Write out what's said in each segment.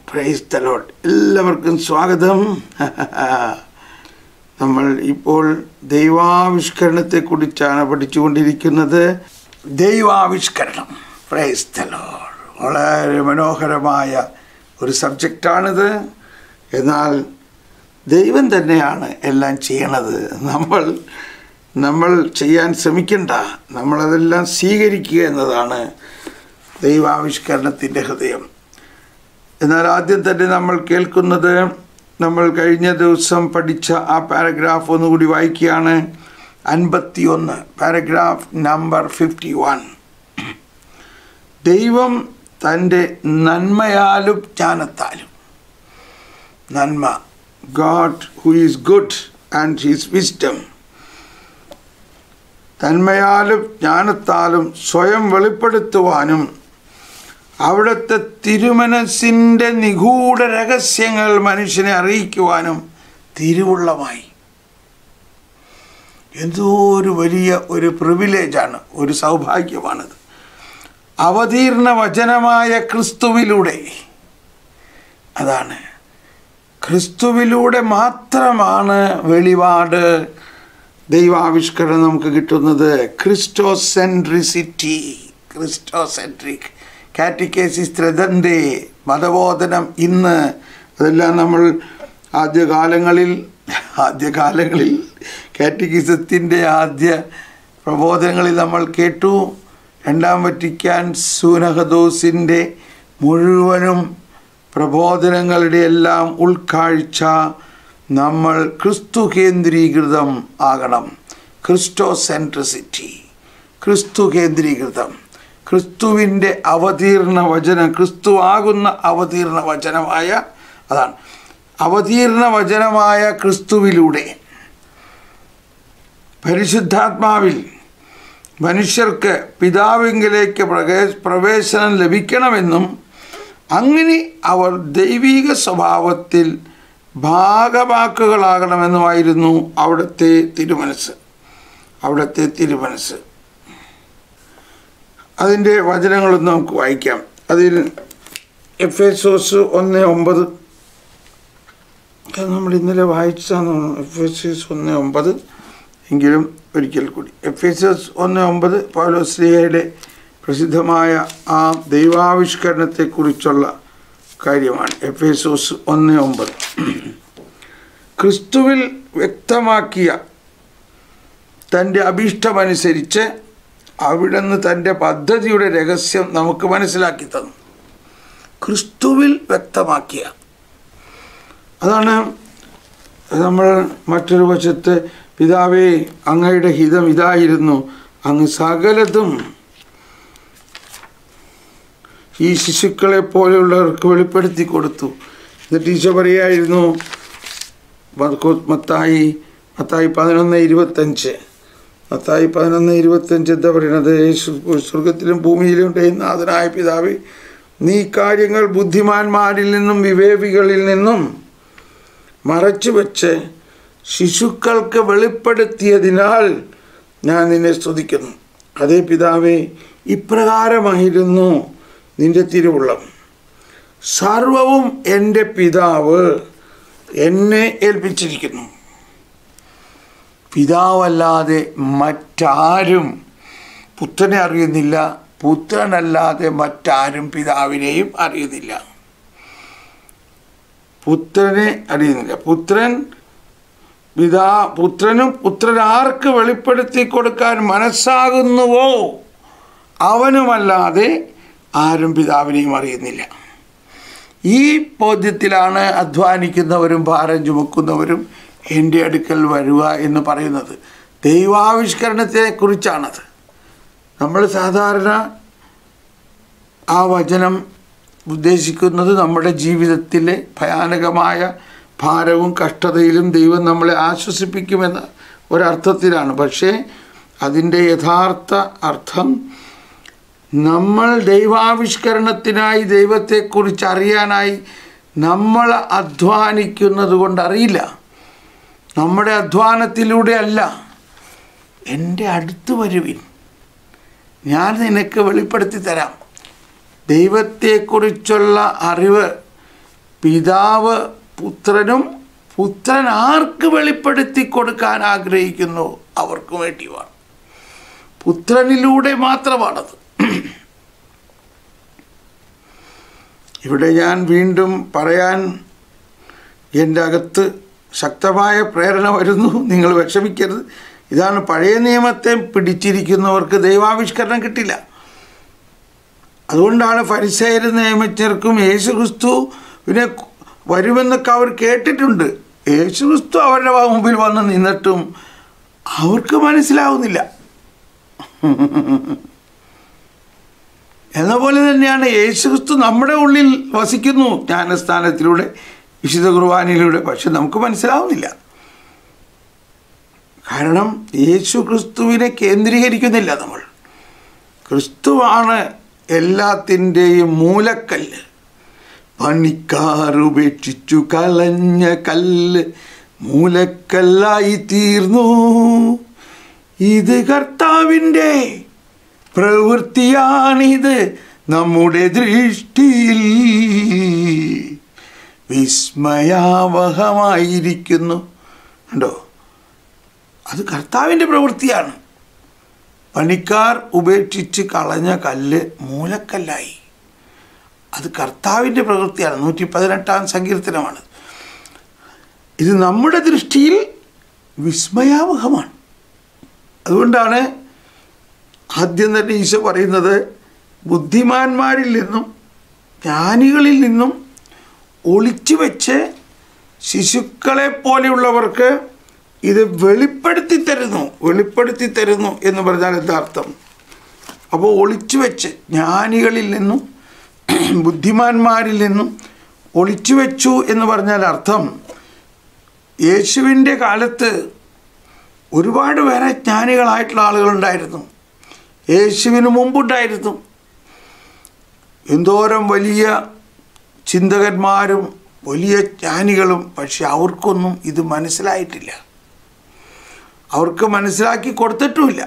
Price തലോട്ട് എല്ലാവർക്കും സ്വാഗതം നമ്മൾ ഇപ്പോൾ ദൈവാവിഷ്കരണത്തെക്കുറിച്ചാണ് പഠിച്ചുകൊണ്ടിരിക്കുന്നത് ദൈവാവിഷ്കരണം പ്രൈസ് തലോട്ട് വളരെ മനോഹരമായ ഒരു സബ്ജക്റ്റാണിത് എന്നാൽ ദൈവം തന്നെയാണ് എല്ലാം ചെയ്യണത് നമ്മൾ നമ്മൾ ചെയ്യാൻ ശ്രമിക്കണ്ട നമ്മളതെല്ലാം സ്വീകരിക്കുക എന്നതാണ് ദൈവാവിഷ്കരണത്തിൻ്റെ ഹൃദയം എന്നാൽ ആദ്യം തന്നെ നമ്മൾ കേൾക്കുന്നത് നമ്മൾ കഴിഞ്ഞ ദിവസം പഠിച്ച ആ പാരഗ്രാഫ് ഒന്നുകൂടി വായിക്കുകയാണ് അൻപത്തി ഒന്ന് പാരഗ്രാഫ് നമ്പർ ഫിഫ്റ്റി വൺ ദൈവം തൻ്റെ നന്മയാലും ജ്ഞാനത്താലും നന്മ God who is good and his wisdom തന്മയാലും ജ്ഞാനത്താലും സ്വയം വെളിപ്പെടുത്തുവാനും അവിടുത്തെ തിരുമനസിൻ്റെ നിഗൂഢ രഹസ്യങ്ങൾ മനുഷ്യനെ അറിയിക്കുവാനും തിരുവുള്ളമായി എന്തോ ഒരു വലിയ ഒരു പ്രിവിലേജാണ് ഒരു സൗഭാഗ്യമാണത് അവതീർണ വചനമായ ക്രിസ്തുവിലൂടെ അതാണ് ക്രിസ്തുവിലൂടെ മാത്രമാണ് വെളിപാട് ദൈവാവിഷ്കരണം നമുക്ക് കിട്ടുന്നത് ക്രിസ്റ്റോസെൻട്രിസിറ്റി ക്രിസ്റ്റോസെൻട്രിക് കാറ്റിക്കേസിസ് ത്രതൻ്റെ മതബോധനം ഇന്ന് അതെല്ലാം നമ്മൾ ആദ്യകാലങ്ങളിൽ ആദ്യകാലങ്ങളിൽ കാറ്റിക്കിസത്തിൻ്റെ ആദ്യ പ്രബോധനങ്ങളിൽ നമ്മൾ കേട്ടു രണ്ടാം വറ്റിക്കാൻ സൂനഹദോസിൻ്റെ മുഴുവനും പ്രബോധനങ്ങളുടെ എല്ലാം ഉൾക്കാഴ്ച നമ്മൾ ക്രിസ്തു കേന്ദ്രീകൃതം ആകണം ക്രിസ്റ്റോ സെൻട്രിസിറ്റി ക്രിസ്തു കേന്ദ്രീകൃതം ക്രിസ്തുവിൻ്റെ അവതീർണ വചനം ക്രിസ്തു ആകുന്ന അവതീർണ വചനമായ അതാണ് അവതീർണ വചനമായ ക്രിസ്തുവിലൂടെ പരിശുദ്ധാത്മാവിൽ മനുഷ്യർക്ക് പിതാവിങ്കിലേക്ക് പ്രവേശനം ലഭിക്കണമെന്നും അങ്ങനെ അവർ ദൈവിക സ്വഭാവത്തിൽ ഭാഗവാക്കുകളാകണമെന്നുമായിരുന്നു അവിടുത്തെ തിരുമനസ് അവിടുത്തെ തിരുമനസ് അതിൻ്റെ വചനങ്ങളൊന്ന് നമുക്ക് വായിക്കാം അതിൽ എഫ് എസോസ് ഒന്ന് ഒമ്പത് അത് നമ്മൾ ഇന്നലെ വായിച്ചതാണ് എഫ് എസ് എസ് ഒന്ന് ഒമ്പത് എങ്കിലും ഒരിക്കൽ കൂടി എഫ് എസ് എസ് ഒന്ന് ഒമ്പത് പൗലോശ്രീയയുടെ പ്രസിദ്ധമായ ആ ദൈവാവിഷ്കരണത്തെക്കുറിച്ചുള്ള കാര്യമാണ് എഫ് എസോസ് ഒന്ന് ഒമ്പത് ക്രിസ്തുവിൽ വ്യക്തമാക്കിയ തൻ്റെ അഭീഷ്ടമനുസരിച്ച് അവിടുന്ന് തൻ്റെ പദ്ധതിയുടെ രഹസ്യം നമുക്ക് മനസ്സിലാക്കി തന്നു ക്രിസ്തുവിൽ വ്യക്തമാക്കിയ അതാണ് നമ്മൾ മറ്റൊരു വശത്ത് പിതാവേ അങ്ങയുടെ ഹിതം ഇതായിരുന്നു അങ്ങ് സകലതും ഈ ശിശുക്കളെ പോലെയുള്ളവർക്ക് വെളിപ്പെടുത്തി കൊടുത്തു എന്നിട്ട് ഈശോ പറയായിരുന്നു മത്തായി മത്തായി പതിനൊന്ന് ഇരുപത്തഞ്ച് മത്തായി പതിനൊന്ന് ഇരുപത്തഞ്ച് എന്താ പറയുന്നത് സ്വർഗത്തിലും ഭൂമിയിലും നാഥനായ പിതാവ് നീ കാര്യങ്ങൾ ബുദ്ധിമാന്മാരിൽ നിന്നും വിവേകികളിൽ നിന്നും മറച്ചു വെച്ച് ശിശുക്കൾക്ക് വെളിപ്പെടുത്തിയതിനാൽ ഞാൻ നിന്നെ സ്തുതിക്കുന്നു അതേ പിതാവേ ഇപ്രകാരമായിരുന്നു നിന്റെ തിരുവുള്ളം സർവവും എൻ്റെ പിതാവ് എന്നെ ഏൽപ്പിച്ചിരിക്കുന്നു പിതാവല്ലാതെ മറ്റാരും പുത്രനെ അറിയുന്നില്ല പുത്രനല്ലാതെ മറ്റാരും പിതാവിനെയും അറിയുന്നില്ല പുത്രനെ അറിയുന്നില്ല പുത്രൻ പിതാ പുത്രനും പുത്രൻ ആർക്ക് വെളിപ്പെടുത്തി കൊടുക്കാൻ മനസ്സാകുന്നുവോ അവനുമല്ലാതെ ആരും പിതാവിനെയും അറിയുന്നില്ല ഈ ബോധ്യത്തിലാണ് അധ്വാനിക്കുന്നവരും ഭാരം ചുമക്കുന്നവരും എൻ്റെ അടുക്കൽ വരിക എന്ന് പറയുന്നത് ദൈവാവിഷ്കരണത്തെക്കുറിച്ചാണത് നമ്മൾ സാധാരണ ആ വചനം ഉദ്ദേശിക്കുന്നത് നമ്മുടെ ജീവിതത്തിലെ ഭയാനകമായ ഭാരവും കഷ്ടതയിലും ദൈവം നമ്മളെ ആശ്വസിപ്പിക്കുമെന്ന ഒരർത്ഥത്തിലാണ് പക്ഷേ അതിൻ്റെ യഥാർത്ഥ അർത്ഥം നമ്മൾ ദൈവാവിഷ്കരണത്തിനായി ദൈവത്തെക്കുറിച്ച് അറിയാനായി നമ്മൾ അധ്വാനിക്കുന്നത് കൊണ്ടറിയില്ല നമ്മുടെ അധ്വാനത്തിലൂടെ അല്ല എൻ്റെ അടുത്ത് വരുവിൻ ഞാൻ നിനക്ക് വെളിപ്പെടുത്തി തരാം ദൈവത്തെക്കുറിച്ചുള്ള അറിവ് പിതാവ് പുത്രനും പുത്രൻ ആർക്ക് വെളിപ്പെടുത്തി കൊടുക്കാൻ ആഗ്രഹിക്കുന്നു അവർക്ക് വേണ്ടിയുമാണ് പുത്രനിലൂടെ മാത്രമാണത് ഇവിടെ ഞാൻ വീണ്ടും പറയാൻ എൻ്റെ അകത്ത് ശക്തമായ പ്രേരണ വരുന്നു നിങ്ങൾ വിഷമിക്കരുത് ഇതാണ് പഴയ നിയമത്തെ പിടിച്ചിരിക്കുന്നവർക്ക് ദൈവാവിഷ്കരണം കിട്ടില്ല അതുകൊണ്ടാണ് ഫരിസേരും നിയമിച്ചർക്കും യേശു ക്രിസ്തുവിനെ വരുമെന്നൊക്കെ അവർ കേട്ടിട്ടുണ്ട് യേശു ക്രിസ്തു അവരുടെ മുമ്പിൽ വന്ന് നിന്നിട്ടും അവർക്ക് മനസ്സിലാവുന്നില്ല എന്ന പോലെ തന്നെയാണ് യേശു ക്രിസ്തു നമ്മുടെ ഉള്ളിൽ വസിക്കുന്നു ജ്ഞാനസ്ഥാനത്തിലൂടെ വിശുദ്ധ കുർബാനയിലൂടെ പക്ഷെ നമുക്ക് മനസ്സിലാവുന്നില്ല കാരണം യേശു ക്രിസ്തുവിനെ കേന്ദ്രീകരിക്കുന്നില്ല നമ്മൾ ക്രിസ്തുവാണ് എല്ലാത്തിൻ്റെയും മൂലക്കല്ല് പണിക്കാർ ഉപേക്ഷിച്ചു കളഞ്ഞ കല്ല് മൂലക്കല്ലായി തീർന്നു ഇത് കർത്താവിൻ്റെ പ്രവൃത്തിയാണിത് നമ്മുടെ ദൃഷ്ടിയിൽ വിസ്മയാവഹമായിരിക്കുന്നു ഉണ്ടോ അത് കർത്താവിൻ്റെ പ്രവൃത്തിയാണ് പണിക്കാർ ഉപേക്ഷിച്ച് കളഞ്ഞ കല്ല് മൂലക്കല്ലായി അത് കർത്താവിൻ്റെ പ്രവൃത്തിയാണ് നൂറ്റി പതിനെട്ടാം സങ്കീർത്തനമാണ് ഇത് നമ്മുടെ ദൃഷ്ടിയിൽ വിസ്മയാവഹമാണ് അതുകൊണ്ടാണ് ആദ്യം തന്നെ ഈശോ പറയുന്നത് ബുദ്ധിമാന്മാരിൽ നിന്നും ജ്ഞാനികളിൽ നിന്നും ഒളിച്ചു വെച്ച് ശിശുക്കളെ പോലെയുള്ളവർക്ക് ഇത് വെളിപ്പെടുത്തി തരുന്നു വെളിപ്പെടുത്തി തരുന്നു എന്ന് പറഞ്ഞാൽ എന്താ അർത്ഥം അപ്പോൾ ഒളിച്ചു വെച്ച് ജ്ഞാനികളിൽ നിന്നും ബുദ്ധിമാന്മാരിൽ നിന്നും ഒളിച്ചു വെച്ചു എന്ന് പറഞ്ഞാൽ അർത്ഥം യേശുവിൻ്റെ കാലത്ത് ഒരുപാട് പേരെ ജ്ഞാനികളായിട്ടുള്ള ആളുകളുണ്ടായിരുന്നു യേശുവിന് മുമ്പുണ്ടായിരുന്നു എന്തോരം വലിയ ചിന്തകന്മാരും വലിയ ജ്ഞാനികളും പക്ഷെ അവർക്കൊന്നും ഇത് മനസ്സിലായിട്ടില്ല അവർക്ക് മനസ്സിലാക്കി കൊടുത്തിട്ടുമില്ല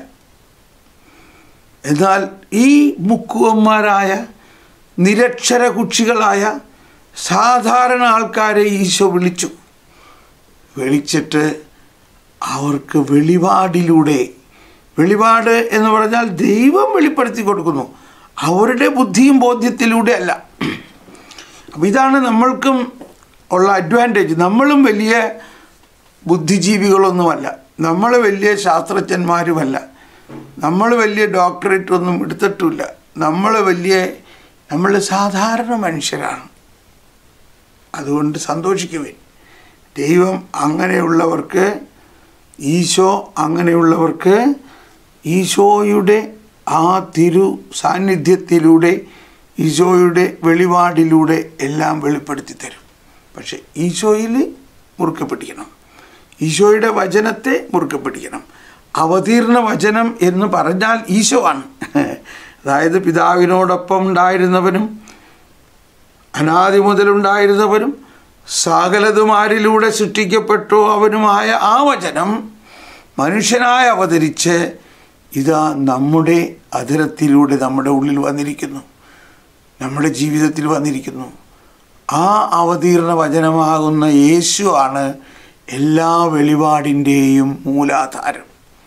എന്നാൽ ഈ മുക്കുവന്മാരായ നിരക്ഷര കുക്ഷികളായ സാധാരണ ആൾക്കാരെ ഈശോ വിളിച്ചു വിളിച്ചിട്ട് അവർക്ക് വെളിപാടിലൂടെ വെളിപാട് എന്ന് പറഞ്ഞാൽ ദൈവം വെളിപ്പെടുത്തി കൊടുക്കുന്നു അവരുടെ ബുദ്ധിയും ബോധ്യത്തിലൂടെ അല്ല അപ്പം ഇതാണ് നമ്മൾക്കും ഉള്ള അഡ്വാൻറ്റേജ് നമ്മളും വലിയ ബുദ്ധിജീവികളൊന്നുമല്ല നമ്മൾ വലിയ ശാസ്ത്രജ്ഞന്മാരുമല്ല നമ്മൾ വലിയ ഡോക്ടറേറ്റ് ഒന്നും എടുത്തിട്ടില്ല നമ്മൾ വലിയ നമ്മൾ സാധാരണ മനുഷ്യരാണ് അതുകൊണ്ട് സന്തോഷിക്കുവേൻ ദൈവം അങ്ങനെയുള്ളവർക്ക് ഈശോ അങ്ങനെയുള്ളവർക്ക് ഈശോയുടെ ആ തിരു സാന്നിധ്യത്തിലൂടെ ഈശോയുടെ വെളിപാടിലൂടെ എല്ലാം വെളിപ്പെടുത്തി തരും പക്ഷെ ഈശോയിൽ മുറുക്കെ പിടിക്കണം ഈശോയുടെ വചനത്തെ മുറുക്കെ പിടിക്കണം അവതീർണ വചനം എന്ന് പറഞ്ഞാൽ ഈശോ ആണ് അതായത് പിതാവിനോടൊപ്പം ഉണ്ടായിരുന്നവനും അനാദി മുതലുണ്ടായിരുന്നവനും സകലതുമാരിലൂടെ സൃഷ്ടിക്കപ്പെട്ടു അവനുമായ ആ വചനം മനുഷ്യനായി അവതരിച്ച് ഇതാ നമ്മുടെ അതിരത്തിലൂടെ നമ്മുടെ ഉള്ളിൽ വന്നിരിക്കുന്നു നമ്മുടെ ജീവിതത്തിൽ വന്നിരിക്കുന്നു ആ അവതീർണ വചനമാകുന്ന യേശു ആണ് എല്ലാ വെളിപാടിൻ്റെയും മൂലാധാരം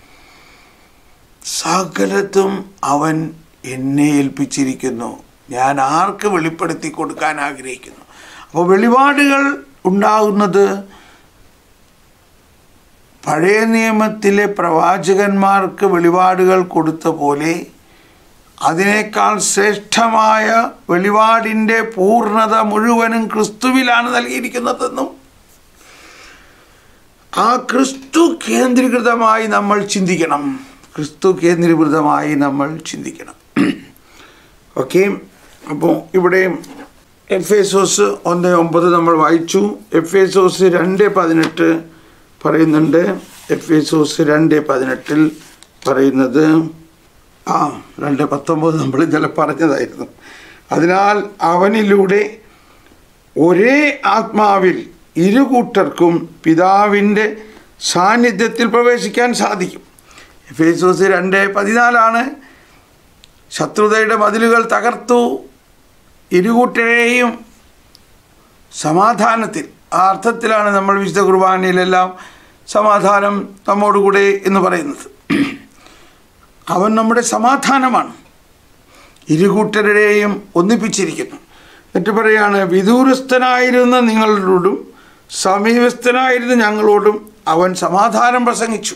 സകലത്തും അവൻ എന്നെ ഏൽപ്പിച്ചിരിക്കുന്നു ഞാൻ ആർക്ക് വെളിപ്പെടുത്തി കൊടുക്കാൻ ആഗ്രഹിക്കുന്നു അപ്പോൾ വെളിപാടുകൾ ഉണ്ടാകുന്നത് പഴയ നിയമത്തിലെ പ്രവാചകന്മാർക്ക് വെളിപാടുകൾ കൊടുത്ത പോലെ അതിനേക്കാൾ ശ്രേഷ്ഠമായ വെളിപാടിൻ്റെ പൂർണ്ണത മുഴുവനും ക്രിസ്തുവിലാണ് നൽകിയിരിക്കുന്നതെന്നും ആ ക്രിസ്തു കേന്ദ്രീകൃതമായി നമ്മൾ ചിന്തിക്കണം ക്രിസ്തു കേന്ദ്രീകൃതമായി നമ്മൾ ചിന്തിക്കണം ഓക്കെ അപ്പോൾ ഇവിടെ എഫ് എസോസ് ഒന്ന് ഒമ്പത് നമ്മൾ വായിച്ചു എഫ് എസോസ് രണ്ട് പതിനെട്ട് പറയുന്നുണ്ട് എഫ് എസോസ് രണ്ട് പതിനെട്ടിൽ പറയുന്നത് ആ രണ്ട് പത്തൊമ്പത് നമ്മൾ ഇന്നലെ പറഞ്ഞതായിരുന്നു അതിനാൽ അവനിലൂടെ ഒരേ ആത്മാവിൽ ഇരു കൂട്ടർക്കും പിതാവിൻ്റെ സാന്നിധ്യത്തിൽ പ്രവേശിക്കാൻ സാധിക്കും ഫേസോസ് രണ്ട് പതിനാലാണ് ശത്രുതയുടെ മതിലുകൾ തകർത്തു ഇരുകൂട്ടരെയും സമാധാനത്തിൽ ആ അർത്ഥത്തിലാണ് നമ്മൾ വിശുദ്ധ കുർബാനയിലെല്ലാം സമാധാനം നമ്മോടുകൂടെ എന്ന് പറയുന്നത് അവൻ നമ്മുടെ സമാധാനമാണ് ഇരുകൂട്ടരുടെയും ഒന്നിപ്പിച്ചിരിക്കുന്നു എന്നിട്ട് പറയാണ് വിദൂരസ്ഥനായിരുന്ന നിങ്ങളോടും സമീപസ്ഥനായിരുന്ന ഞങ്ങളോടും അവൻ സമാധാനം പ്രസംഗിച്ചു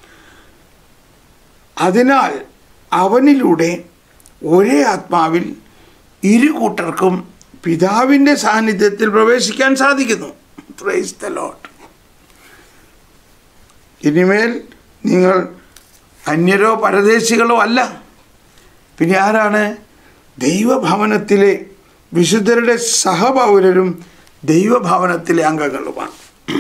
അതിനാൽ അവനിലൂടെ ഒരേ ആത്മാവിൽ ഇരു കൂട്ടർക്കും പിതാവിൻ്റെ സാന്നിധ്യത്തിൽ പ്രവേശിക്കാൻ സാധിക്കുന്നു പ്രൈസ് ദ ലോട്ട് ഇനിമേൽ നിങ്ങൾ അന്യരോ പരദേശികളോ അല്ല പിന്നെ ആരാണ് ദൈവഭവനത്തിലെ വിശുദ്ധരുടെ സഹപൗരരും ദൈവഭവനത്തിലെ അംഗങ്ങളുമാണ്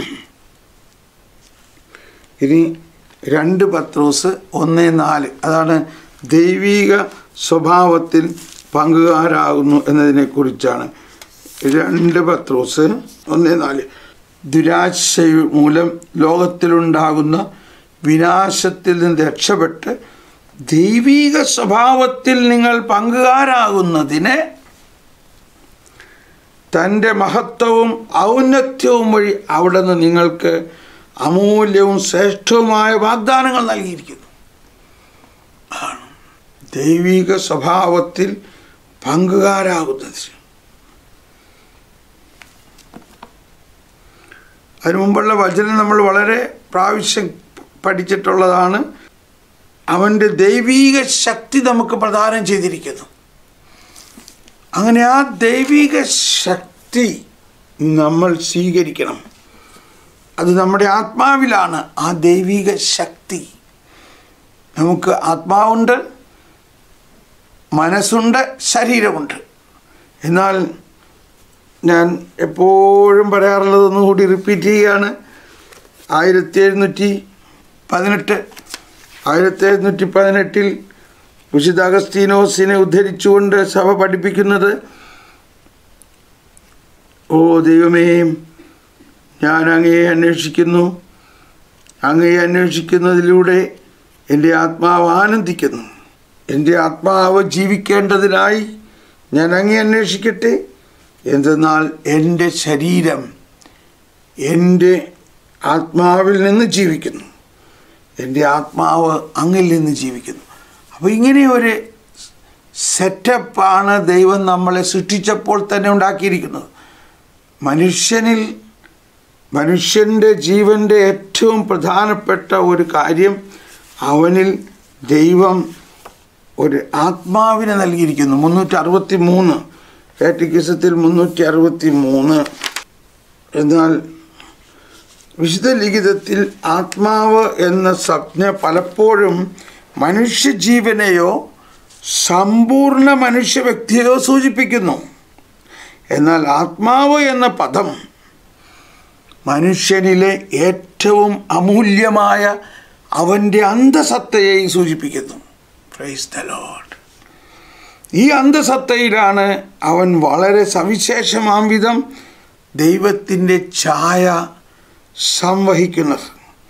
ഇനി രണ്ട് പത്രോസ് ഒന്ന് നാല് അതാണ് ദൈവീക സ്വഭാവത്തിൽ പങ്കുകാരാകുന്നു എന്നതിനെക്കുറിച്ചാണ് രണ്ട് പത്രോസ് ഒന്ന് നാല് ദുരാശ മൂലം ലോകത്തിലുണ്ടാകുന്ന വിനാശത്തിൽ നിന്ന് രക്ഷപ്പെട്ട് ദൈവീക സ്വഭാവത്തിൽ നിങ്ങൾ പങ്കുകാരാകുന്നതിന് തൻ്റെ മഹത്വവും ഔന്നത്യവും വഴി അവിടെ നിന്ന് നിങ്ങൾക്ക് അമൂല്യവും ശ്രേഷ്ഠവുമായ വാഗ്ദാനങ്ങൾ നൽകിയിരിക്കുന്നു ആണ് ദൈവിക സ്വഭാവത്തിൽ പങ്കുകാരാകുന്നത് അതിനു മുമ്പുള്ള വചനം നമ്മൾ വളരെ പ്രാവശ്യം പഠിച്ചിട്ടുള്ളതാണ് അവൻ്റെ ദൈവീക ശക്തി നമുക്ക് പ്രദാനം ചെയ്തിരിക്കുന്നു അങ്ങനെ ആ ദൈവിക ശക്തി നമ്മൾ സ്വീകരിക്കണം അത് നമ്മുടെ ആത്മാവിലാണ് ആ ദൈവിക ശക്തി നമുക്ക് ആത്മാവുണ്ട് മനസ്സുണ്ട് ശരീരമുണ്ട് എന്നാൽ ഞാൻ എപ്പോഴും പറയാറുള്ളത് ഒന്നുകൂടി റിപ്പീറ്റ് ചെയ്യുകയാണ് ആയിരത്തി എഴുന്നൂറ്റി പതിനെട്ട് ആയിരത്തി എഴുന്നൂറ്റി പതിനെട്ടിൽ വിശുദ്ധ അഗസ്തീനോസിനെ ഉദ്ധരിച്ചുകൊണ്ട് സഭ പഠിപ്പിക്കുന്നത് ഓ ദൈവമേ ഞാൻ അങ്ങയെ അന്വേഷിക്കുന്നു അങ്ങയെ അന്വേഷിക്കുന്നതിലൂടെ എൻ്റെ ആത്മാവ് ആനന്ദിക്കുന്നു എൻ്റെ ആത്മാവ് ജീവിക്കേണ്ടതിനായി ഞാൻ അങ്ങേ അന്വേഷിക്കട്ടെ എന്തെന്നാൽ എൻ്റെ ശരീരം എൻ്റെ ആത്മാവിൽ നിന്ന് ജീവിക്കുന്നു എൻ്റെ ആത്മാവ് അങ്ങിൽ നിന്ന് ജീവിക്കുന്നു അപ്പോൾ ഇങ്ങനെ ഒരു സെറ്റപ്പാണ് ദൈവം നമ്മളെ സൃഷ്ടിച്ചപ്പോൾ തന്നെ ഉണ്ടാക്കിയിരിക്കുന്നത് മനുഷ്യനിൽ മനുഷ്യൻ്റെ ജീവൻ്റെ ഏറ്റവും പ്രധാനപ്പെട്ട ഒരു കാര്യം അവനിൽ ദൈവം ഒരു ആത്മാവിനെ നൽകിയിരിക്കുന്നു മുന്നൂറ്റി അറുപത്തി മൂന്ന് കാറ്റഗിസത്തിൽ മുന്നൂറ്റി അറുപത്തി മൂന്ന് എന്നാൽ വിശുദ്ധ ലിഖിതത്തിൽ ആത്മാവ് എന്ന സംജ്ഞ പലപ്പോഴും മനുഷ്യജീവനെയോ സമ്പൂർണ്ണ മനുഷ്യ വ്യക്തിയെയോ സൂചിപ്പിക്കുന്നു എന്നാൽ ആത്മാവ് എന്ന പദം മനുഷ്യനിലെ ഏറ്റവും അമൂല്യമായ അവൻ്റെ അന്തസത്തയെ സൂചിപ്പിക്കുന്നു പ്രൈസ് ദ ലോഡ് ഈ അന്തസത്തയിലാണ് അവൻ വളരെ സവിശേഷമാം വിധം ദൈവത്തിൻ്റെ ഛായ സംവഹിക്കുന്നത്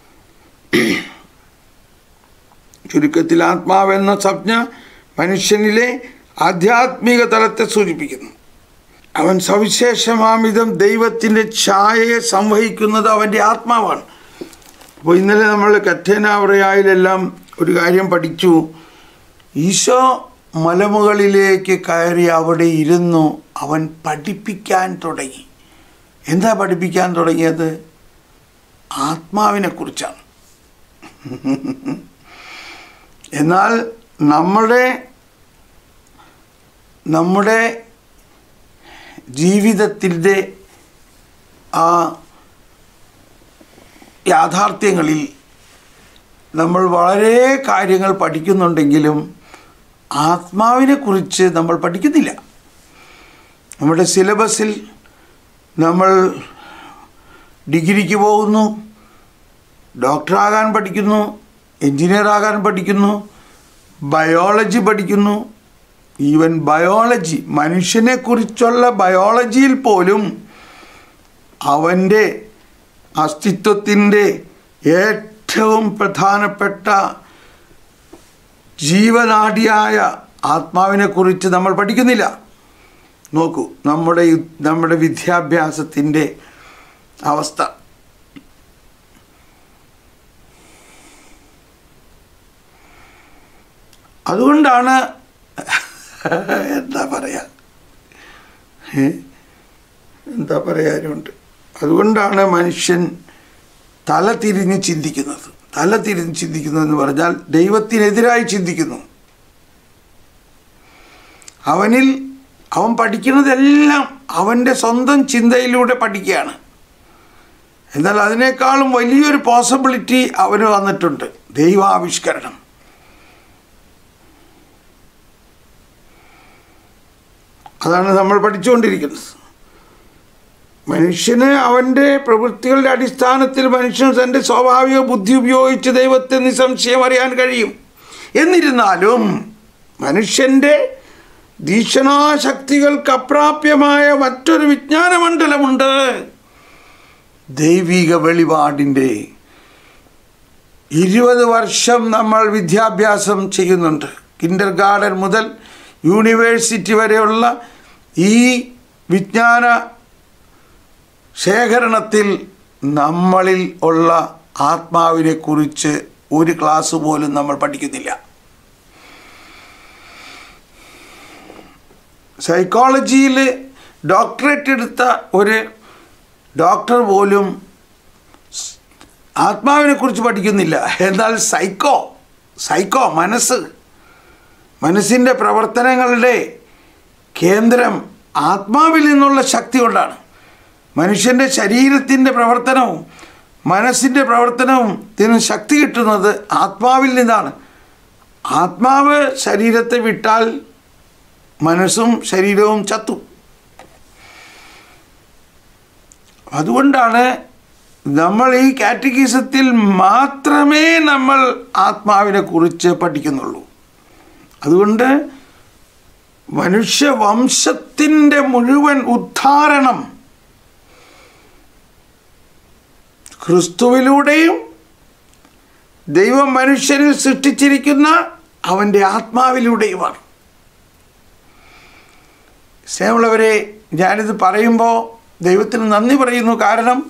ചുരുക്കത്തിൽ ആത്മാവെന്ന സംജ്ഞ മനുഷ്യനിലെ ആധ്യാത്മിക തലത്തെ സൂചിപ്പിക്കുന്നു അവൻ സവിശേഷമാം വിധം ദൈവത്തിൻ്റെ ഛായയെ സംവഹിക്കുന്നത് അവൻ്റെ ആത്മാവാണ് അപ്പോൾ ഇന്നലെ നമ്മൾ കറ്റേനാവറയായിലെല്ലാം ഒരു കാര്യം പഠിച്ചു ഈശോ മലമുകളിലേക്ക് കയറി അവിടെ ഇരുന്നു അവൻ പഠിപ്പിക്കാൻ തുടങ്ങി എന്താ പഠിപ്പിക്കാൻ തുടങ്ങിയത് ആത്മാവിനെ കുറിച്ചാണ് എന്നാൽ നമ്മുടെ നമ്മുടെ ജീവിതത്തിൻ്റെ ആ യാഥാർത്ഥ്യങ്ങളിൽ നമ്മൾ വളരെ കാര്യങ്ങൾ പഠിക്കുന്നുണ്ടെങ്കിലും ആത്മാവിനെക്കുറിച്ച് നമ്മൾ പഠിക്കുന്നില്ല നമ്മുടെ സിലബസിൽ നമ്മൾ ഡിഗ്രിക്ക് പോകുന്നു ഡോക്ടറാകാൻ പഠിക്കുന്നു എൻജിനീയർ ആകാൻ പഠിക്കുന്നു ബയോളജി പഠിക്കുന്നു ഈവൻ ബയോളജി മനുഷ്യനെക്കുറിച്ചുള്ള ബയോളജിയിൽ പോലും അവൻ്റെ അസ്തിത്വത്തിൻ്റെ ഏറ്റവും പ്രധാനപ്പെട്ട ജീവനാഡിയായ ആത്മാവിനെക്കുറിച്ച് നമ്മൾ പഠിക്കുന്നില്ല നോക്കൂ നമ്മുടെ യു- നമ്മുടെ വിദ്യാഭ്യാസത്തിൻ്റെ അവസ്ഥ അതുകൊണ്ടാണ് എന്താ പറയാ ഏ? എന്താ പറയാനുണ്ട് അതുകൊണ്ടാണ് മനുഷ്യൻ തല തിരിഞ്ഞ് ചിന്തിക്കുന്നത് തല തിരിഞ്ഞ് ചിന്തിക്കുന്നത് എന്ന് പറഞ്ഞാൽ ദൈവത്തിനെതിരായി ചിന്തിക്കുന്നു അവനിൽ അവൻ പഠിക്കുന്നതെല്ലാം അവൻ്റെ സ്വന്തം ചിന്തയിലൂടെ പഠിക്കുകയാണ് എന്നാൽ അതിനേക്കാളും വലിയൊരു പോസിബിലിറ്റി അവന് വന്നിട്ടുണ്ട് ദൈവാവിഷ്കരണം അതാണ് നമ്മൾ പഠിച്ചുകൊണ്ടിരിക്കുന്നത് മനുഷ്യന് അവൻ്റെ പ്രവൃത്തികളുടെ അടിസ്ഥാനത്തിൽ മനുഷ്യൻ തൻ്റെ സ്വാഭാവിക ബുദ്ധി ഉപയോഗിച്ച് ദൈവത്തെ നിസ്സംശയം അറിയാൻ കഴിയും എന്നിരുന്നാലും മനുഷ്യൻ്റെ ദീക്ഷണാശക്തികൾക്ക് അപ്രാപ്യമായ മറ്റൊരു വിജ്ഞാനമണ്ഡലമുണ്ട് ദൈവിക വെളിപാടിൻ്റെ ഇരുപത് വർഷം നമ്മൾ വിദ്യാഭ്യാസം ചെയ്യുന്നുണ്ട് കിൻഡർ ഗാർഡൻ മുതൽ യൂണിവേഴ്സിറ്റി വരെയുള്ള ഈ വിജ്ഞാന ശേഖരണത്തിൽ നമ്മളിൽ ഉള്ള ആത്മാവിനെ കുറിച്ച് ഒരു ക്ലാസ് പോലും നമ്മൾ പഠിക്കുന്നില്ല സൈക്കോളജിയിൽ ഡോക്ടറേറ്റ് എടുത്ത ഒരു ഡോക്ടർ പോലും ആത്മാവിനെ കുറിച്ച് പഠിക്കുന്നില്ല എന്നാൽ സൈക്കോ സൈക്കോ മനസ്സ് മനസ്സിൻ്റെ പ്രവർത്തനങ്ങളുടെ കേന്ദ്രം ആത്മാവിൽ നിന്നുള്ള ശക്തി കൊണ്ടാണ് മനുഷ്യൻ്റെ ശരീരത്തിൻ്റെ പ്രവർത്തനവും മനസ്സിൻ്റെ പ്രവർത്തനവും ഇതിന് ശക്തി കിട്ടുന്നത് ആത്മാവിൽ നിന്നാണ് ആത്മാവ് ശരീരത്തെ വിട്ടാൽ മനസ്സും ശരീരവും ചത്തു അതുകൊണ്ടാണ് നമ്മൾ ഈ കാറ്റഗീസത്തിൽ മാത്രമേ നമ്മൾ ആത്മാവിനെ കുറിച്ച് പഠിക്കുന്നുള്ളൂ അതുകൊണ്ട് മനുഷ്യവംശത്തിൻ്റെ മുഴുവൻ ഉദ്ധാരണം ക്രിസ്തുവിലൂടെയും ദൈവം മനുഷ്യനിൽ സൃഷ്ടിച്ചിരിക്കുന്ന അവൻ്റെ ആത്മാവിലൂടെയുമാണ് സ്നേഹമുള്ളവരെ ഞാനിത് പറയുമ്പോൾ ദൈവത്തിന് നന്ദി പറയുന്നു കാരണം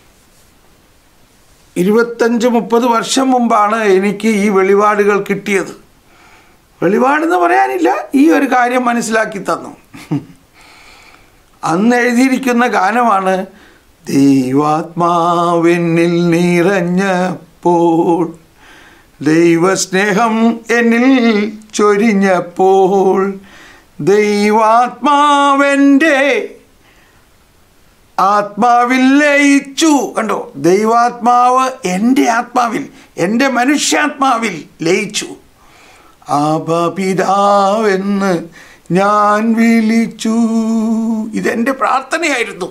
ഇരുപത്തഞ്ച് മുപ്പത് വർഷം മുമ്പാണ് എനിക്ക് ഈ വെളിപാടുകൾ കിട്ടിയത് വെളിപാടെന്ന് പറയാനില്ല ഈ ഒരു കാര്യം മനസ്സിലാക്കി തന്നു അന്ന് എഴുതിയിരിക്കുന്ന ഗാനമാണ് ദൈവാത്മാവെന്നിൽ നിറഞ്ഞപ്പോൾ ദൈവസ്നേഹം എന്നിൽ ചൊരിഞ്ഞപ്പോൾ ദൈവാത്മാവെൻ്റെ ആത്മാവിൽ ലയിച്ചു കണ്ടോ ദൈവാത്മാവ് എൻ്റെ ആത്മാവിൽ എൻ്റെ മനുഷ്യാത്മാവിൽ ലയിച്ചു ആപിതാവെന്ന് ഞാൻ വിളിച്ചു ഇതെൻ്റെ പ്രാർത്ഥനയായിരുന്നു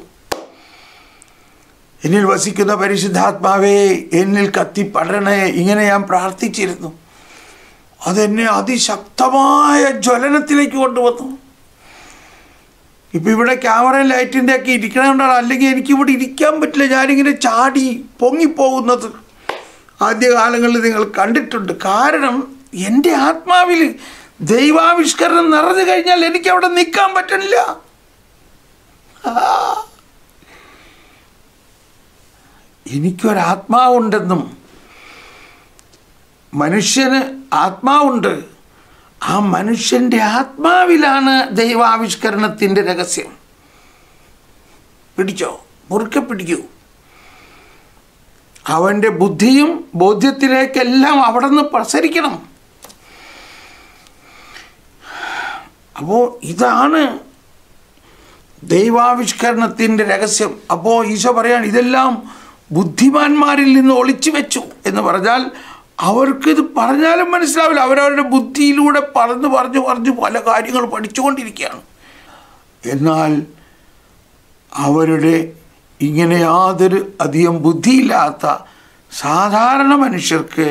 എന്നിൽ വസിക്കുന്ന പരിശുദ്ധാത്മാവേ എന്നിൽ കത്തിപ്പടരണേ ഇങ്ങനെ ഞാൻ പ്രാർത്ഥിച്ചിരുന്നു അതെന്നെ അതിശക്തമായ ജ്വലനത്തിലേക്ക് കൊണ്ടുവന്നു ഇപ്പം ഇവിടെ ക്യാമറ ലൈറ്റിൻ്റെ ഒക്കെ ഇരിക്കണതുകൊണ്ടാണ് അല്ലെങ്കിൽ എനിക്കിവിടെ ഇരിക്കാൻ പറ്റില്ല ഞാനിങ്ങനെ ചാടി പൊങ്ങിപ്പോകുന്നത് ആദ്യകാലങ്ങളിൽ നിങ്ങൾ കണ്ടിട്ടുണ്ട് കാരണം എൻ്റെ ആത്മാവിൽ ദൈവാവിഷ്കരണം നിറഞ്ഞു കഴിഞ്ഞാൽ എനിക്ക് അവിടെ നിൽക്കാൻ പറ്റണില്ല ആ. എനിക്കൊരാത്മാവുണ്ടെന്നും മനുഷ്യന് ആത്മാവുണ്ട് ആ മനുഷ്യൻ്റെ ആത്മാവിലാണ് ദൈവാവിഷ്കരണത്തിൻ്റെ രഹസ്യം പിടിച്ചോ മുറുക്കെ പിടിക്കൂ അവൻ്റെ ബുദ്ധിയും ബോധ്യത്തിലേക്കെല്ലാം അവിടെ നിന്ന് പ്രസരിക്കണം അപ്പോൾ ഇതാണ് ദൈവാവിഷ്കരണത്തിൻ്റെ രഹസ്യം അപ്പോൾ ഈശോ പറയാണ് ഇതെല്ലാം ബുദ്ധിമാന്മാരിൽ നിന്ന് ഒളിച്ചു വെച്ചു എന്ന് പറഞ്ഞാൽ അവർക്കിത് പറഞ്ഞാലും മനസ്സിലാവില്ല അവരവരുടെ ബുദ്ധിയിലൂടെ പറഞ്ഞു പറഞ്ഞു പറഞ്ഞു പല കാര്യങ്ങൾ പഠിച്ചുകൊണ്ടിരിക്കുകയാണ് എന്നാൽ അവരുടെ ഇങ്ങനെ യാതൊരു അധികം ബുദ്ധിയില്ലാത്ത സാധാരണ മനുഷ്യർക്ക്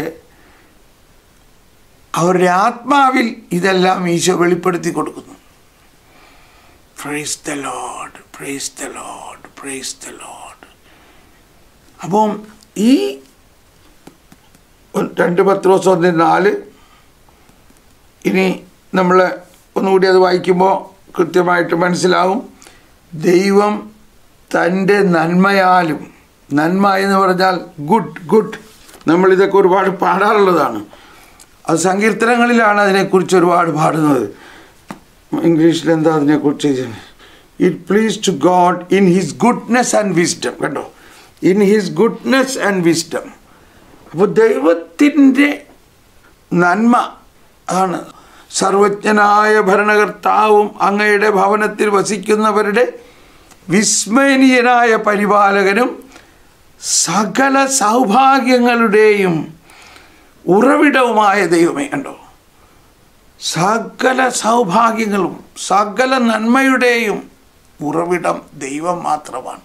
അവരുടെ ആത്മാവിൽ ഇതെല്ലാം ഈശോ വെളിപ്പെടുത്തി കൊടുക്കുന്നു praise the Lord praise the Lord praise the Lord അപ്പം ഈ രണ്ട് പത്ത് ദിവസം ഒന്ന് നാല് ഇനി നമ്മൾ ഒന്നുകൂടി അത് വായിക്കുമ്പോൾ കൃത്യമായിട്ട് മനസ്സിലാവും ദൈവം തൻ്റെ നന്മയാലും നന്മ എന്ന് പറഞ്ഞാൽ ഗുഡ് ഗുഡ് നമ്മളിതൊക്കെ ഒരുപാട് പാടാറുള്ളതാണ് അത് സങ്കീർത്തനങ്ങളിലാണ് അതിനെക്കുറിച്ച് ഒരുപാട് പാടുന്നത് ഇംഗ്ലീഷിൽ എന്താ അതിനെക്കുറിച്ച് it please to God in his goodness and wisdom കേട്ടോ in his goodness and wisdom അപ്പോൾ ദൈവത്തിൻ്റെ നന്മ ആണ് സർവജ്ഞനായ ഭരണകർത്താവും അങ്ങയുടെ ഭവനത്തിൽ വസിക്കുന്നവരുടെ വിസ്മയനീയനായ പരിപാലകനും സകല സൗഭാഗ്യങ്ങളുടെയും ഉറവിടവുമായ ദൈവമേ കണ്ടോ സകല സൗഭാഗ്യങ്ങളും സകല നന്മയുടെയും ഉറവിടം ദൈവം മാത്രമാണ്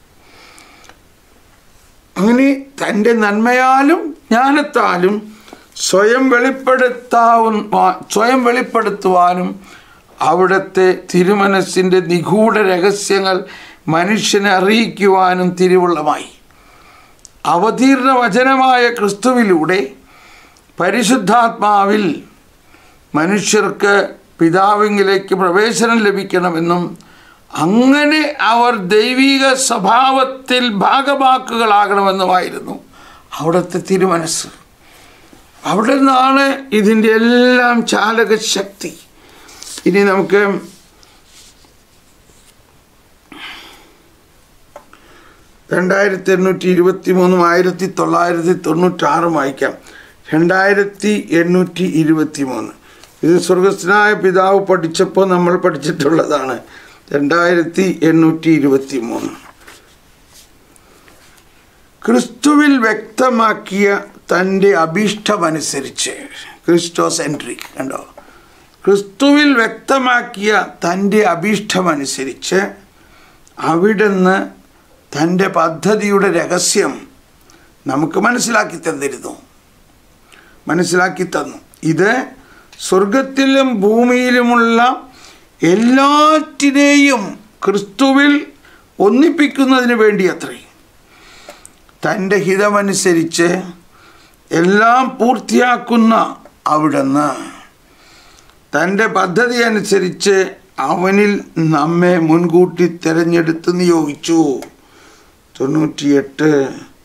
അങ്ങനെ തൻ്റെ നന്മയാലും ജ്ഞാനത്താലും സ്വയം വെളിപ്പെടുത്താവുന്ന സ്വയം വെളിപ്പെടുത്തുവാനും അവിടുത്തെ തിരുമനസ്സിൻ്റെ നിഗൂഢ രഹസ്യങ്ങൾ മനുഷ്യനെ അറിയിക്കുവാനും തിരുവുള്ളമായി അവതീർണ വചനമായ ക്രിസ്തുവിലൂടെ പരിശുദ്ധാത്മാവിൽ മനുഷ്യർക്ക് പിതാവിങ്കിലേക്ക് പ്രവേശനം ലഭിക്കണമെന്നും അങ്ങനെ അവർ ദൈവിക സ്വഭാവത്തിൽ ഭാഗമാക്കുകളാകണമെന്നുമായിരുന്നു അവിടുത്തെ തിരുമനസ് അവിടെ നിന്നാണ് ഇതിൻ്റെ എല്ലാം ചാലകശക്തി ഇനി നമുക്ക് രണ്ടായിരത്തി എണ്ണൂറ്റി ഇരുപത്തി മൂന്നും ആയിരത്തി തൊള്ളായിരത്തി തൊണ്ണൂറ്റാറും വായിക്കാം രണ്ടായിരത്തി എണ്ണൂറ്റി ഇരുപത്തി മൂന്ന് ഇത് സ്വർഗസ്ഥനായ പിതാവ് പഠിച്ചപ്പോൾ നമ്മൾ പഠിച്ചിട്ടുള്ളതാണ് രണ്ടായിരത്തി എണ്ണൂറ്റി ഇരുപത്തി മൂന്ന് ക്രിസ്തുവിൽ വ്യക്തമാക്കിയ തൻ്റെ അഭീഷ്ടമനുസരിച്ച് ക്രിസ്റ്റോസ് എൻട്രി കണ്ടോ ക്രിസ്തുവിൽ വ്യക്തമാക്കിയ തൻ്റെ അഭീഷ്ടമനുസരിച്ച് അവിടുന്ന് തൻ്റെ പദ്ധതിയുടെ രഹസ്യം നമുക്ക് മനസ്സിലാക്കി തന്നിരുന്നു മനസ്സിലാക്കി തന്നു ഇത് സ്വർഗത്തിലും ഭൂമിയിലുമുള്ള എല്ലാറ്റിനെയും ക്രിസ്തുവിൽ ഒന്നിപ്പിക്കുന്നതിന് വേണ്ടി അത്രേ തൻ്റെ ഹിതമനുസരിച്ച് എല്ലാം പൂർത്തിയാക്കുന്ന അവിടുന്ന് തൻ്റെ പദ്ധതി അനുസരിച്ച് അവനിൽ നമ്മെ മുൻകൂട്ടി തിരഞ്ഞെടുത്ത് നിയോഗിച്ചു തൊണ്ണൂറ്റിയെട്ട്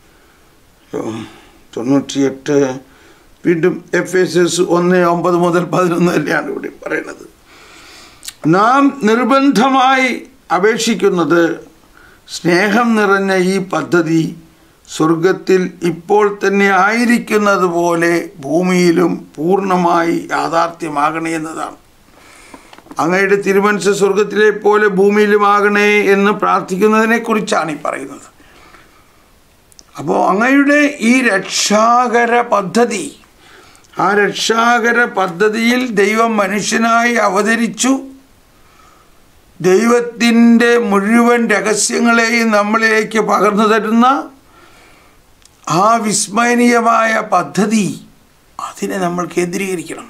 തൊണ്ണൂറ്റിയെട്ട് വീണ്ടും എഫ് എസ് എസ് ഒന്ന് ഒമ്പത് മുതൽ പതിനൊന്ന് വരെയാണ് ഇവിടെ പറയുന്നത് നാം നിർബന്ധമായി അപേക്ഷിക്കുന്നത് സ്നേഹം നിറഞ്ഞ ഈ പദ്ധതി സ്വർഗത്തിൽ ഇപ്പോൾ തന്നെ ആയിരിക്കുന്നത് പോലെ ഭൂമിയിലും പൂർണ്ണമായി യാഥാർത്ഥ്യമാകണേ എന്നതാണ് അങ്ങയുടെ തിരുമനസ് സ്വർഗത്തിലെ പോലെ ഭൂമിയിലുമാകണേ എന്ന് പ്രാർത്ഥിക്കുന്നതിനെ കുറിച്ചാണ് ഈ പറയുന്നത് അപ്പോൾ അങ്ങയുടെ ഈ രക്ഷാകര പദ്ധതി ആ രക്ഷാകര പദ്ധതിയിൽ ദൈവം മനുഷ്യനായി അവതരിച്ചു ദൈവത്തിൻ്റെ മുഴുവൻ രഹസ്യങ്ങളെയും നമ്മളിലേക്ക് പകർന്നു തരുന്ന ആ വിസ്മയനീയമായ പദ്ധതി അതിനെ നമ്മൾ കേന്ദ്രീകരിക്കണം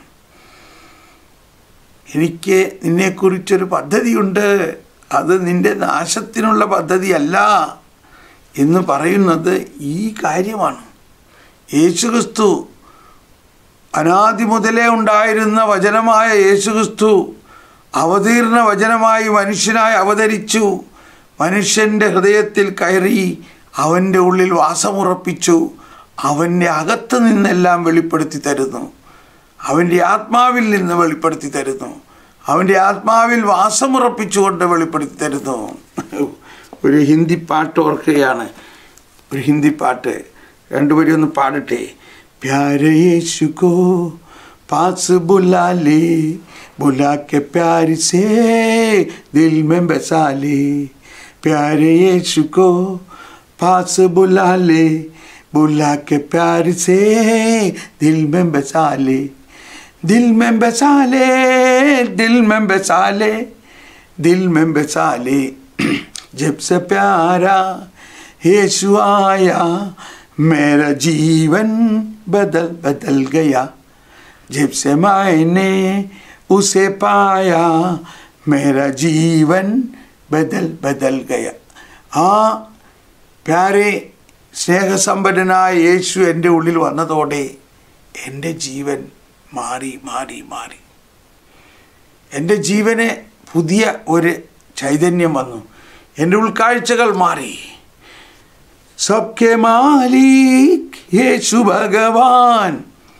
എനിക്ക് നിന്നെക്കുറിച്ചൊരു പദ്ധതിയുണ്ട് അത് നിന്റെ നാശത്തിനുള്ള പദ്ധതിയല്ല എന്ന് പറയുന്നത് ഈ കാര്യമാണ് യേശുക്രിസ്തു അനാദി മുതലേ ഉണ്ടായിരുന്ന വചനമായ യേശുക്രിസ്തു അവതീർണ വചനമായി മനുഷ്യനായി അവതരിച്ചു മനുഷ്യൻ്റെ ഹൃദയത്തിൽ കയറി അവൻ്റെ ഉള്ളിൽ വാസമുറപ്പിച്ചു അവൻ്റെ അകത്ത് നിന്നെല്ലാം വെളിപ്പെടുത്തി തരുന്നു അവൻ്റെ ആത്മാവിൽ നിന്ന് വെളിപ്പെടുത്തി തരുന്നു അവൻ്റെ ആത്മാവിൽ വാസമുറപ്പിച്ചുകൊണ്ട് വെളിപ്പെടുത്തി തരുന്നു ഒരു ഹിന്ദി പാട്ട് ഓർക്കുകയാണ് ഒരു ഹിന്ദി പാട്ട് രണ്ടുപേരും ഒന്ന് പാടട്ടെ പ്യാരെ യേശു കോ പാസ് ബുലാ ലേ बुला के प्यार से दिल में बसा ले प्यारे यीशु को पास बुला ले बुला के प्यार से दिल में बसा ले दिल में बसा ले दिल में बसा ले दिल में बसा ले जब से प्यारा यीशु आया मेरा जीवन बदल बदल गया जब से मैंने उसे पाया मेरा जीवन बदल बदल गया ആ പ്യാരെ സ്നേഹസമ്പന്നനായ യേശു എൻ്റെ ഉള്ളിൽ വന്നതോടെ എൻ്റെ ജീവൻ മാറി മാറി മാറി എൻ്റെ ജീവനെ പുതിയ ഒരു ചൈതന്യം വന്നു എൻ്റെ ഉൾക്കാഴ്ചകൾ മാറി സബ്കെ മാലിക് യേശു ഭഗവാൻ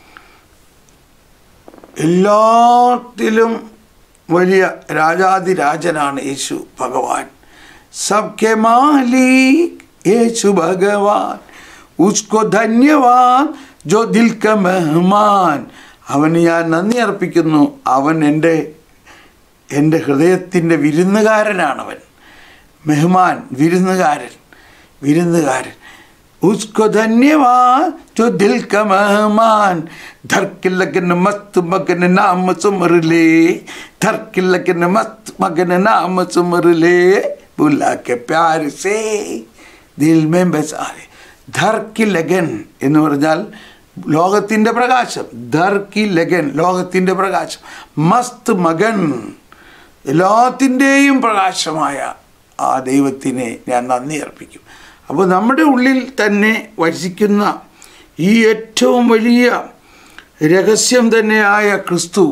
എല്ലാത്തിലും വലിയ രാജാതിരാജനാണ് യേശു ഭഗവാൻ സബ്കെ മാലിക് യേശു ഭഗവാൻ ഉസ്കോ ധന്യവാൻ ജോ ദിൽ ക മെഹ്മാൻ അവന് ഞാൻ നന്ദി അർപ്പിക്കുന്നു അവൻ എൻ്റെ എൻ്റെ ഹൃദയത്തിൻ്റെ വിരുന്നുകാരനാണവൻ മെഹ്മാൻ വിരുന്നുകാരൻ വിരുന്നുകാരൻ उसको धन्यवाद जो दिल का मेहमान धर के लगन मस्त मगन नाम सुमर ले धर के लगन मस्त मगन नाम सुमर ले बुला के प्यार से ദിൽ മേ ബസാരെ ധർ കി ലഗൻ എന്ന് പറഞ്ഞാൽ ലോകത്തിൻ്റെ പ്രകാശം ധർ കി ലഗൻ ലോകത്തിൻ്റെ പ്രകാശം മസ്ത് മകൻ എല്ലാത്തിൻ്റെയും പ്രകാശമായ ആ ദൈവത്തിനെ ഞാൻ നന്ദി അർപ്പിക്കും അപ്പോൾ നമ്മുടെ ഉള്ളിൽ തന്നെ വസിക്കുന്ന ഈ ഏറ്റവും വലിയ രഹസ്യം തന്നെയായ ക്രിസ്തു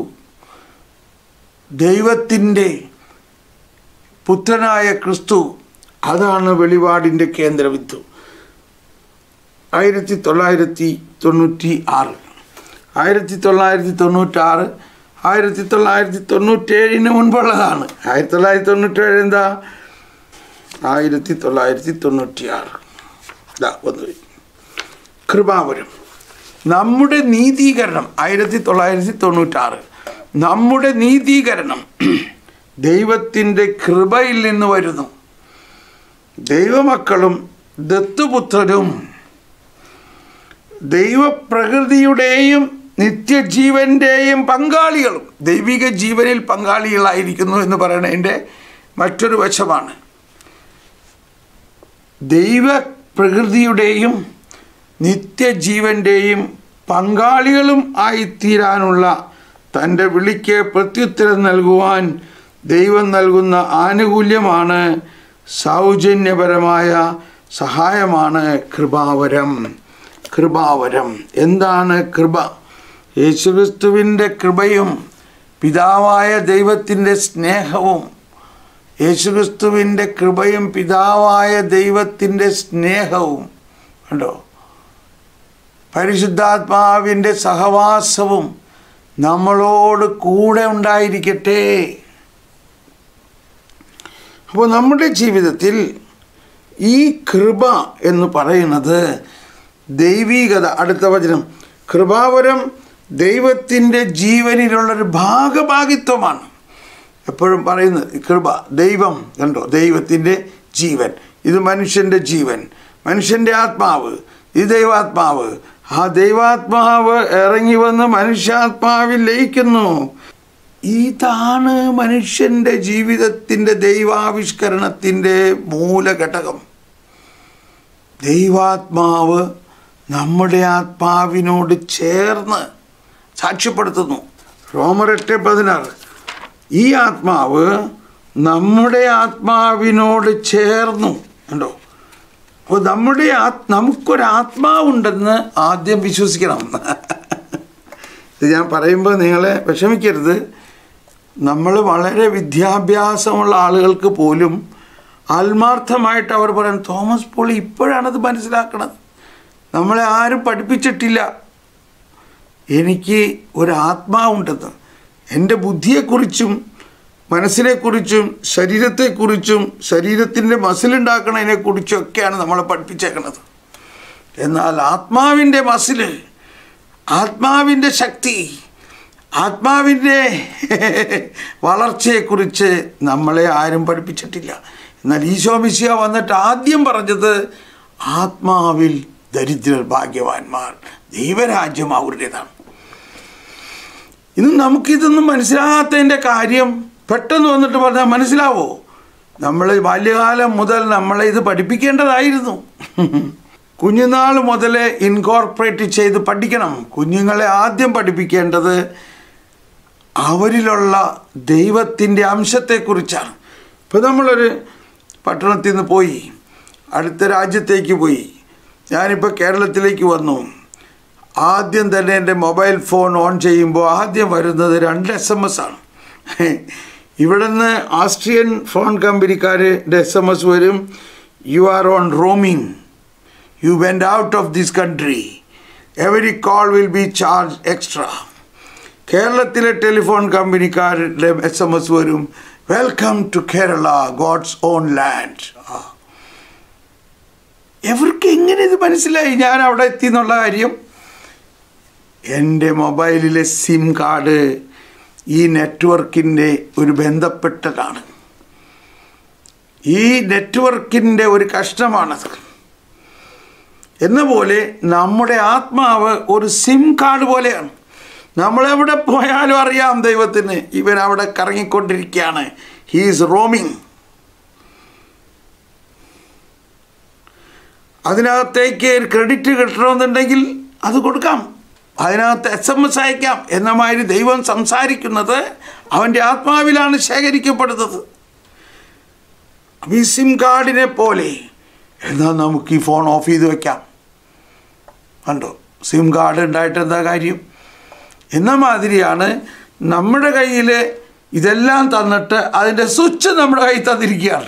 ദൈവത്തിൻ്റെ പുത്രനായ ക്രിസ്തു അതാണ് വെളിപാടിൻ്റെ കേന്ദ്രബിന്ദു ആയിരത്തി തൊള്ളായിരത്തി തൊണ്ണൂറ്റി ആറ് ആയിരത്തി തൊള്ളായിരത്തി തൊണ്ണൂറ്റാറ് ആയിരത്തി തൊള്ളായിരത്തി തൊണ്ണൂറ്റേഴിന് മുൻപുള്ളതാണ് ആയിരത്തി തൊള്ളായിരത്തി തൊണ്ണൂറ്റേഴ് എന്താ ആയിരത്തി തൊള്ളായിരത്തി തൊണ്ണൂറ്റി ആറ് ഇതാ വന്നു കൃപാവരം നമ്മുടെ നീതീകരണം ആയിരത്തി തൊള്ളായിരത്തി തൊണ്ണൂറ്റാറ് നമ്മുടെ നീതീകരണം ദൈവത്തിൻ്റെ കൃപയിൽ നിന്ന് വരുന്നു ദൈവമക്കളും ദത്തുപുത്രരും ദൈവപ്രകൃതിയുടെയും നിത്യജീവൻ്റെയും പങ്കാളികളും ദൈവിക ജീവനിൽ പങ്കാളികളായിരിക്കുന്നു എന്ന് പറയുന്നതിൻ്റെ മറ്റൊരു വശമാണ് ദൈവ പ്രകൃതിയുടെയും നിത്യജീവൻ്റെയും പങ്കാളികളും ആയിത്തീരാനുള്ള തൻ്റെ വിളിക്ക് പ്രത്യുത്തരം നൽകുവാൻ ദൈവം നൽകുന്ന ആനുകൂല്യമാണ് സൗജന്യപരമായ സഹായമാണ് കൃപാവരം കൃപാവരം എന്താണ് കൃപ യേശുക്രിസ്തുവിൻ്റെ കൃപയും പിതാവായ ദൈവത്തിൻ്റെ സ്നേഹവും യേശുക്രിസ്തുവിൻ്റെ കൃപയും പിതാവായ ദൈവത്തിൻ്റെ സ്നേഹവും കണ്ടോ പരിശുദ്ധാത്മാവിൻ്റെ സഹവാസവും നമ്മളോട് കൂടെ ഉണ്ടായിരിക്കട്ടെ അപ്പോൾ നമ്മുടെ ജീവിതത്തിൽ ഈ കൃപ എന്ന് പറയുന്നത് ദൈവീകത അടുത്ത വചനം കൃപാവരം ദൈവത്തിൻ്റെ ജീവനിലുള്ളൊരു ഭാഗഭാഗിത്വമാണ് എപ്പോഴും പറയുന്നത് കൃപ ദൈവം കണ്ടോ ദൈവത്തിൻ്റെ ജീവൻ ഇത് മനുഷ്യൻ്റെ ജീവൻ മനുഷ്യൻ്റെ ആത്മാവ് ഈ ദൈവാത്മാവ് ആ ദൈവാത്മാവ് ഇറങ്ങി വന്ന് മനുഷ്യാത്മാവിൽ ലയിക്കുന്നു ഇതാണ് മനുഷ്യൻ്റെ ജീവിതത്തിൻ്റെ ദൈവാവിഷ്കരണത്തിൻ്റെ മൂലഘടകം ദൈവാത്മാവ് നമ്മുടെ ആത്മാവിനോട് ചേർന്ന് സാക്ഷ്യപ്പെടുത്തുന്നു റോമർ എട്ട് പതിനാറ് ഈ ആത്മാവ് നമ്മുടെ ആത്മാവിനോട് ചേർന്നു കണ്ടോ അപ്പോൾ നമ്മുടെ ആ നമുക്കൊരാത്മാവുണ്ടെന്ന് ആദ്യം വിശ്വസിക്കണം ഇത് ഞാൻ പറയുമ്പോൾ നിങ്ങളെ വിഷമിക്കരുത് നമ്മൾ വളരെ വിദ്യാഭ്യാസമുള്ള ആളുകൾക്ക് പോലും ആത്മാർത്ഥമായിട്ട് അവർ പറയും തോമസ് പോളി ഇപ്പോഴാണത് മനസ്സിലാക്കണത് നമ്മളെ ആരും പഠിപ്പിച്ചിട്ടില്ല എനിക്ക് ഒരു ആത്മാവുണ്ടെന്ന് എൻ്റെ ബുദ്ധിയെക്കുറിച്ചും മനസ്സിനെക്കുറിച്ചും ശരീരത്തെക്കുറിച്ചും ശരീരത്തിൻ്റെ മസിലുണ്ടാക്കണതിനെക്കുറിച്ചും ഒക്കെയാണ് നമ്മളെ പഠിപ്പിച്ചേക്കണത് എന്നാൽ ആത്മാവിൻ്റെ മസില് ആത്മാവിൻ്റെ ശക്തി ആത്മാവിൻ്റെ വളർച്ചയെക്കുറിച്ച് നമ്മളെ ആരും പഠിപ്പിച്ചിട്ടില്ല എന്നാൽ ഈശോ മിശിയ വന്നിട്ട് ആദ്യം പറഞ്ഞത് ആത്മാവിൽ ദരിദ്രർ ഭാഗ്യവാന്മാർ ദൈവരാജ്യം അവരുടേതാണ് ഇന്ന് നമുക്കിതൊന്നും മനസ്സിലാകാത്തതിൻ്റെ കാര്യം പെട്ടെന്ന് വന്നിട്ട് പറഞ്ഞാൽ മനസ്സിലാവോ നമ്മൾ ബാല്യകാലം മുതൽ നമ്മളെ ഇത് പഠിപ്പിക്കേണ്ടതായിരുന്നു കുഞ്ഞുനാൾ മുതലേ ഇൻകോർപ്പറേറ്റ് ചെയ്ത് പഠിക്കണം കുഞ്ഞുങ്ങളെ ആദ്യം പഠിപ്പിക്കേണ്ടത് അവരിലുള്ള ദൈവത്തിൻ്റെ അംശത്തെക്കുറിച്ചാണ് ഇപ്പോൾ നമ്മളൊരു പട്ടണത്തിൽ നിന്ന് പോയി അടുത്ത രാജ്യത്തേക്ക് പോയി ഞാനിപ്പോൾ കേരളത്തിലേക്ക് വന്നു ആദ്യം തന്നെ എൻ്റെ മൊബൈൽ ഫോൺ ഓൺ ചെയ്യുമ്പോൾ ആദ്യം വരുന്നത് രണ്ട് എസ് എം എസ് ആണ് ഇവിടുന്ന് ഓസ്ട്രിയൻ ഫോൺ കമ്പനിക്കാരുടെ എസ് എം എസ് വരും you are on roaming you went out of this country every call will be charge extra കേരളത്തിലെ ടെലിഫോൺ കമ്പനിക്കാരുടെ എസ് എം എസ് വരും welcome to Kerala God's own land എവർക്ക് എങ്ങനെ ഇത് മനസ്സിലായി ഞാൻ അവിടെ എത്തി എന്നുള്ള കാര്യം എൻ്റെ മൊബൈലിലെ സിം കാർഡ് ഈ നെറ്റ്വർക്കിൻ്റെ ഒരു ബന്ധപ്പെട്ടതാണ് ഈ നെറ്റ്വർക്കിൻ്റെ ഒരു കഷ്ടമാണത് എന്ന പോലെ നമ്മുടെ ആത്മാവ് ഒരു സിം കാർഡ് പോലെയാണ് നമ്മളെവിടെ പോയാലും അറിയാം ദൈവത്തിന് ഇവൻ അവിടെ കറങ്ങിക്കൊണ്ടിരിക്കുകയാണ് ഹീസ് റോമിങ് അതിനകത്തേക്ക് ക്രെഡിറ്റ് കിട്ടണമെന്നുണ്ടെങ്കിൽ അത് കൊടുക്കാം അതിനകത്ത് എസ് എം എസ് അയക്കാം എന്ന മാതിരി ദൈവം സംസാരിക്കുന്നത് അവൻ്റെ ആത്മാവിലാണ് ശേഖരിക്കപ്പെടുന്നത് അപ്പം ഈ സിം കാർഡിനെ പോലെ എന്നാൽ നമുക്ക് ഈ ഫോൺ ഓഫ് ചെയ്ത് വെക്കാം കണ്ടോ സിം കാർഡ് ഉണ്ടായിട്ട് എന്താ കാര്യം എന്ന മാതിരിയാണ് നമ്മുടെ കയ്യിൽ ഇതെല്ലാം തന്നിട്ട് അതിൻ്റെ സ്വിച്ച് നമ്മുടെ കയ്യിൽ തന്നിരിക്കുകയാണ്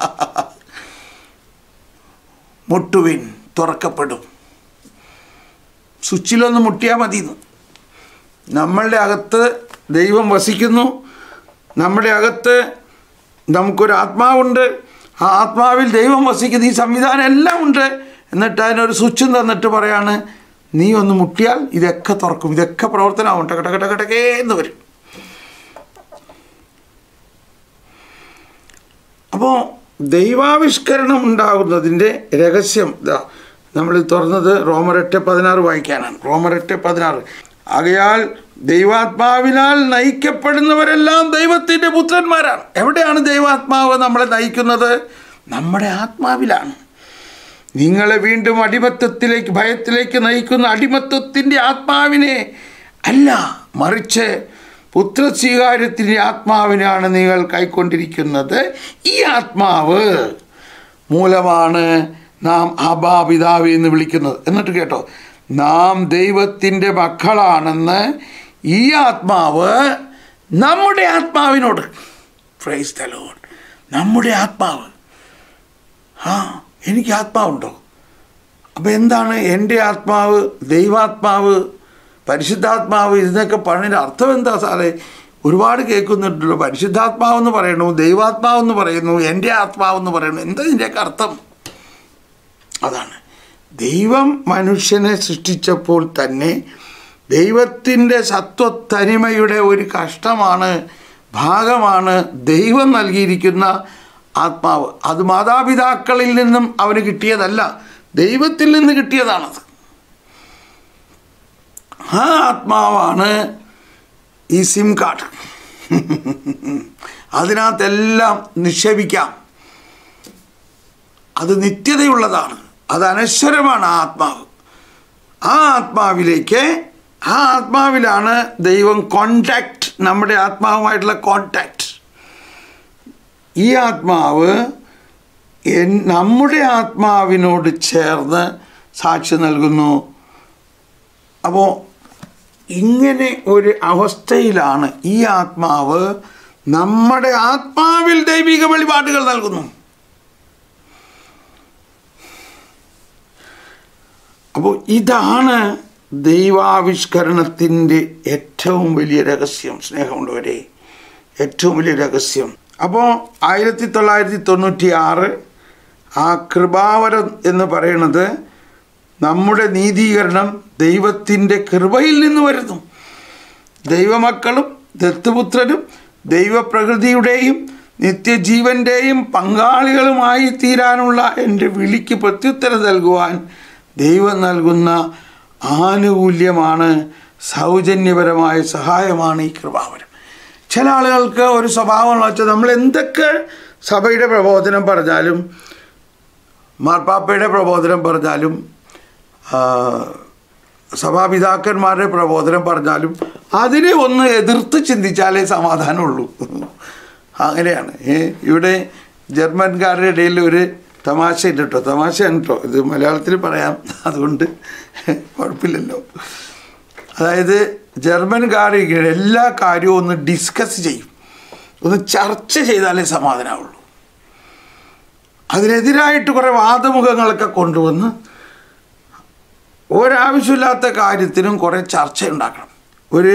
മുട്ടുവിൻ തുറക്കപ്പെടും സ്വിച്ചിലൊന്ന് മുട്ടിയാൽ മതി നമ്മളുടെ അകത്ത് ദൈവം വസിക്കുന്നു നമ്മുടെ അകത്ത് നമുക്കൊരു ആത്മാവുണ്ട് ആ ആത്മാവിൽ ദൈവം വസിക്കുന്ന ഈ സംവിധാനം എല്ലാം ഉണ്ട് എന്നിട്ട് അതിനൊരു സ്വിച്ചും തന്നിട്ട് പറയാണ് നീ ഒന്ന് മുട്ടിയാൽ ഇതൊക്കെ തുറക്കും ഇതൊക്കെ പ്രവർത്തനമാവും ടക ടക ടക ടകേ എന്ന് വരും അപ്പോൾ ദൈവാവിഷ്കരണം ഉണ്ടാകുന്നതിൻ്റെ രഹസ്യം ഇതാ നമ്മൾ തുറന്നത് റോമർ എട്ട് പതിനാറ് വായിക്കാനാണ് റോമർ എട്ട് പതിനാറ് ആകയാൽ ദൈവാത്മാവിനാൽ നയിക്കപ്പെടുന്നവരെല്ലാം ദൈവത്തിൻ്റെ പുത്രന്മാരാണ് എവിടെയാണ് ദൈവാത്മാവ് നമ്മളെ നയിക്കുന്നത് നമ്മുടെ ആത്മാവിലാണ് നിങ്ങളെ വീണ്ടും അടിമത്വത്തിലേക്ക് ഭയത്തിലേക്ക് നയിക്കുന്ന അടിമത്വത്തിൻ്റെ ആത്മാവിനെ അല്ല മറിച്ച് പുത്രസ്വീകാര്യത്തിൻ്റെ ആത്മാവിനാണ് നിങ്ങൾ കൈക്കൊണ്ടിരിക്കുന്നത് ഈ ആത്മാവ് മൂലമാണ് നാം അബാപിതാവ് എന്ന് വിളിക്കുന്നത് എന്നിട്ട് കേട്ടോ നാം ദൈവത്തിൻ്റെ മക്കളാണെന്ന് ഈ ആത്മാവ് നമ്മുടെ ആത്മാവിനോട് ഫ്രൈസ് തലോൺ നമ്മുടെ ആത്മാവ് ആ എനിക്ക് ആത്മാവുണ്ടോ അപ്പോൾ എന്താണ് എൻ്റെ ആത്മാവ് ദൈവാത്മാവ് പരിശുദ്ധാത്മാവ് ഇതിനൊക്കെ പറഞ്ഞതിൻ്റെ അർത്ഥം എന്താ സാറേ ഒരുപാട് കേൾക്കുന്നുണ്ടല്ലോ പരിശുദ്ധാത്മാവെന്ന് പറയണു ദൈവാത്മാവെന്ന് പറയുന്നു എൻ്റെ ആത്മാവെന്ന് പറയുന്നു എന്താ ഇതിൻ്റെയൊക്കെ അർത്ഥം അതാണ് ദൈവം മനുഷ്യനെ സൃഷ്ടിച്ചപ്പോൾ തന്നെ ദൈവത്തിൻ്റെ സത്വത്തനിമയുടെ ഒരു കഷ്ടമാണ് ഭാഗമാണ് ദൈവം നൽകിയിരിക്കുന്ന ആത്മാവ് അത് മാതാപിതാക്കളിൽ നിന്നും അവന് കിട്ടിയതല്ല ദൈവത്തിൽ നിന്ന് കിട്ടിയതാണത് ആ ആത്മാവാണ് ഈ സിം കാർഡ് അതിനകത്തെല്ലാം നിക്ഷേപിക്കാം അത് നിത്യതയുള്ളതാണ് അത് അനശ്വരമാണ് ആ ആത്മാവ് ആ ആത്മാവിലേക്ക് ആ ആത്മാവിലാണ് ദൈവം കോണ്ടാക്റ്റ് നമ്മുടെ ആത്മാവുമായിട്ടുള്ള കോണ്ടാക്റ്റ് ഈ ആത്മാവ് എൻ- നമ്മുടെ ആത്മാവിനോട് ചേർന്ന് സാക്ഷി നൽകുന്നു അപ്പോൾ ഇങ്ങനെ ഒരു അവസ്ഥയിലാണ് ഈ ആത്മാവ് നമ്മുടെ ആത്മാവിൽ ദൈവിക വെളിപാടുകൾ നൽകുന്നു അപ്പോൾ ഇതാണ് ദൈവാവിഷ്കരണത്തിൻ്റെ ഏറ്റവും വലിയ രഹസ്യം സ്നേഹമുള്ളവരെ ഏറ്റവും വലിയ രഹസ്യം അപ്പോൾ ആയിരത്തി തൊള്ളായിരത്തി തൊണ്ണൂറ്റി ആറ് ആ കൃപാവരം എന്ന് പറയുന്നത് നമ്മുടെ നീതീകരണം ദൈവത്തിൻ്റെ കൃപയിൽ നിന്ന് വരുന്നു ദൈവമക്കളും ദത്തുപുത്രരും ദൈവപ്രകൃതിയുടെയും നിത്യജീവൻ്റെയും പങ്കാളികളുമായി തീരാനുള്ള എൻ്റെ വിളിക്ക് പ്രത്യുത്തരം നൽകുവാൻ ദൈവം നൽകുന്ന ആനുകൂല്യമാണ് സൗജന്യപരമായ സഹായമാണ് ഈ കൃപാവരം ചില ആളുകൾക്ക് ഒരു സ്വഭാവമുള്ള വെച്ചാൽ നമ്മൾ എന്തൊക്കെ സഭയുടെ പ്രബോധനം പറഞ്ഞാലും മാർപ്പാപ്പയുടെ പ്രബോധനം പറഞ്ഞാലും ആ, സഭാപിതാക്കന്മാരുടെ പ്രബോധനം പറഞ്ഞാലും അതിനെ ഒന്ന് എതിർത്ത് ചിന്തിച്ചാലേ സമാധാനമുള്ളൂ അങ്ങനെയാണ് ഏ, ഇവിടെ ജർമ്മൻകാരുടെ ഇടയിൽ ഒരു തമാശ ഉണ്ട് കേട്ടോ തമാശയാണ് കേട്ടോ ഇത് മലയാളത്തിൽ പറയാം അതുകൊണ്ട് കുഴപ്പമില്ലല്ലോ അതായത് ജർമ്മൻകാർ ഇങ്ങനെ എല്ലാ കാര്യവും ഒന്ന് ഡിസ്കസ് ചെയ്യും ഒന്ന് ചർച്ച ചെയ്താലേ സമാധാനമുള്ളൂ അതിനെതിരായിട്ട് കുറേ വാദമുഖങ്ങളൊക്കെ കൊണ്ടുവന്ന് ഒരാവശ്യമില്ലാത്ത കാര്യത്തിനും കുറേ ചർച്ച ഉണ്ടാക്കണം ഒരു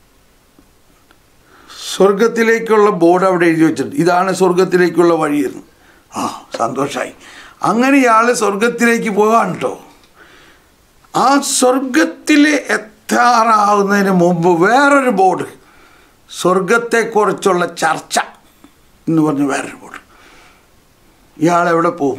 സ്വർഗത്തിലേക്കുള്ള ബോർഡ് അവിടെ എഴുതി വെച്ചിട്ടുണ്ട് ഇതാണ് സ്വർഗത്തിലേക്കുള്ള വഴിയെന്ന് ആ സന്തോഷമായി അങ്ങനെ ഇയാൾ സ്വർഗത്തിലേക്ക് പോകാൻ കേട്ടോ ആ സ്വർഗത്തിൽ എത്താറാവുന്നതിന് മുമ്പ് വേറൊരു ബോർഡ് സ്വർഗത്തെക്കുറിച്ചുള്ള ചർച്ച എന്ന് പറഞ്ഞ് വേറൊരു ബോർഡ് ഇയാൾ എവിടെ പോവും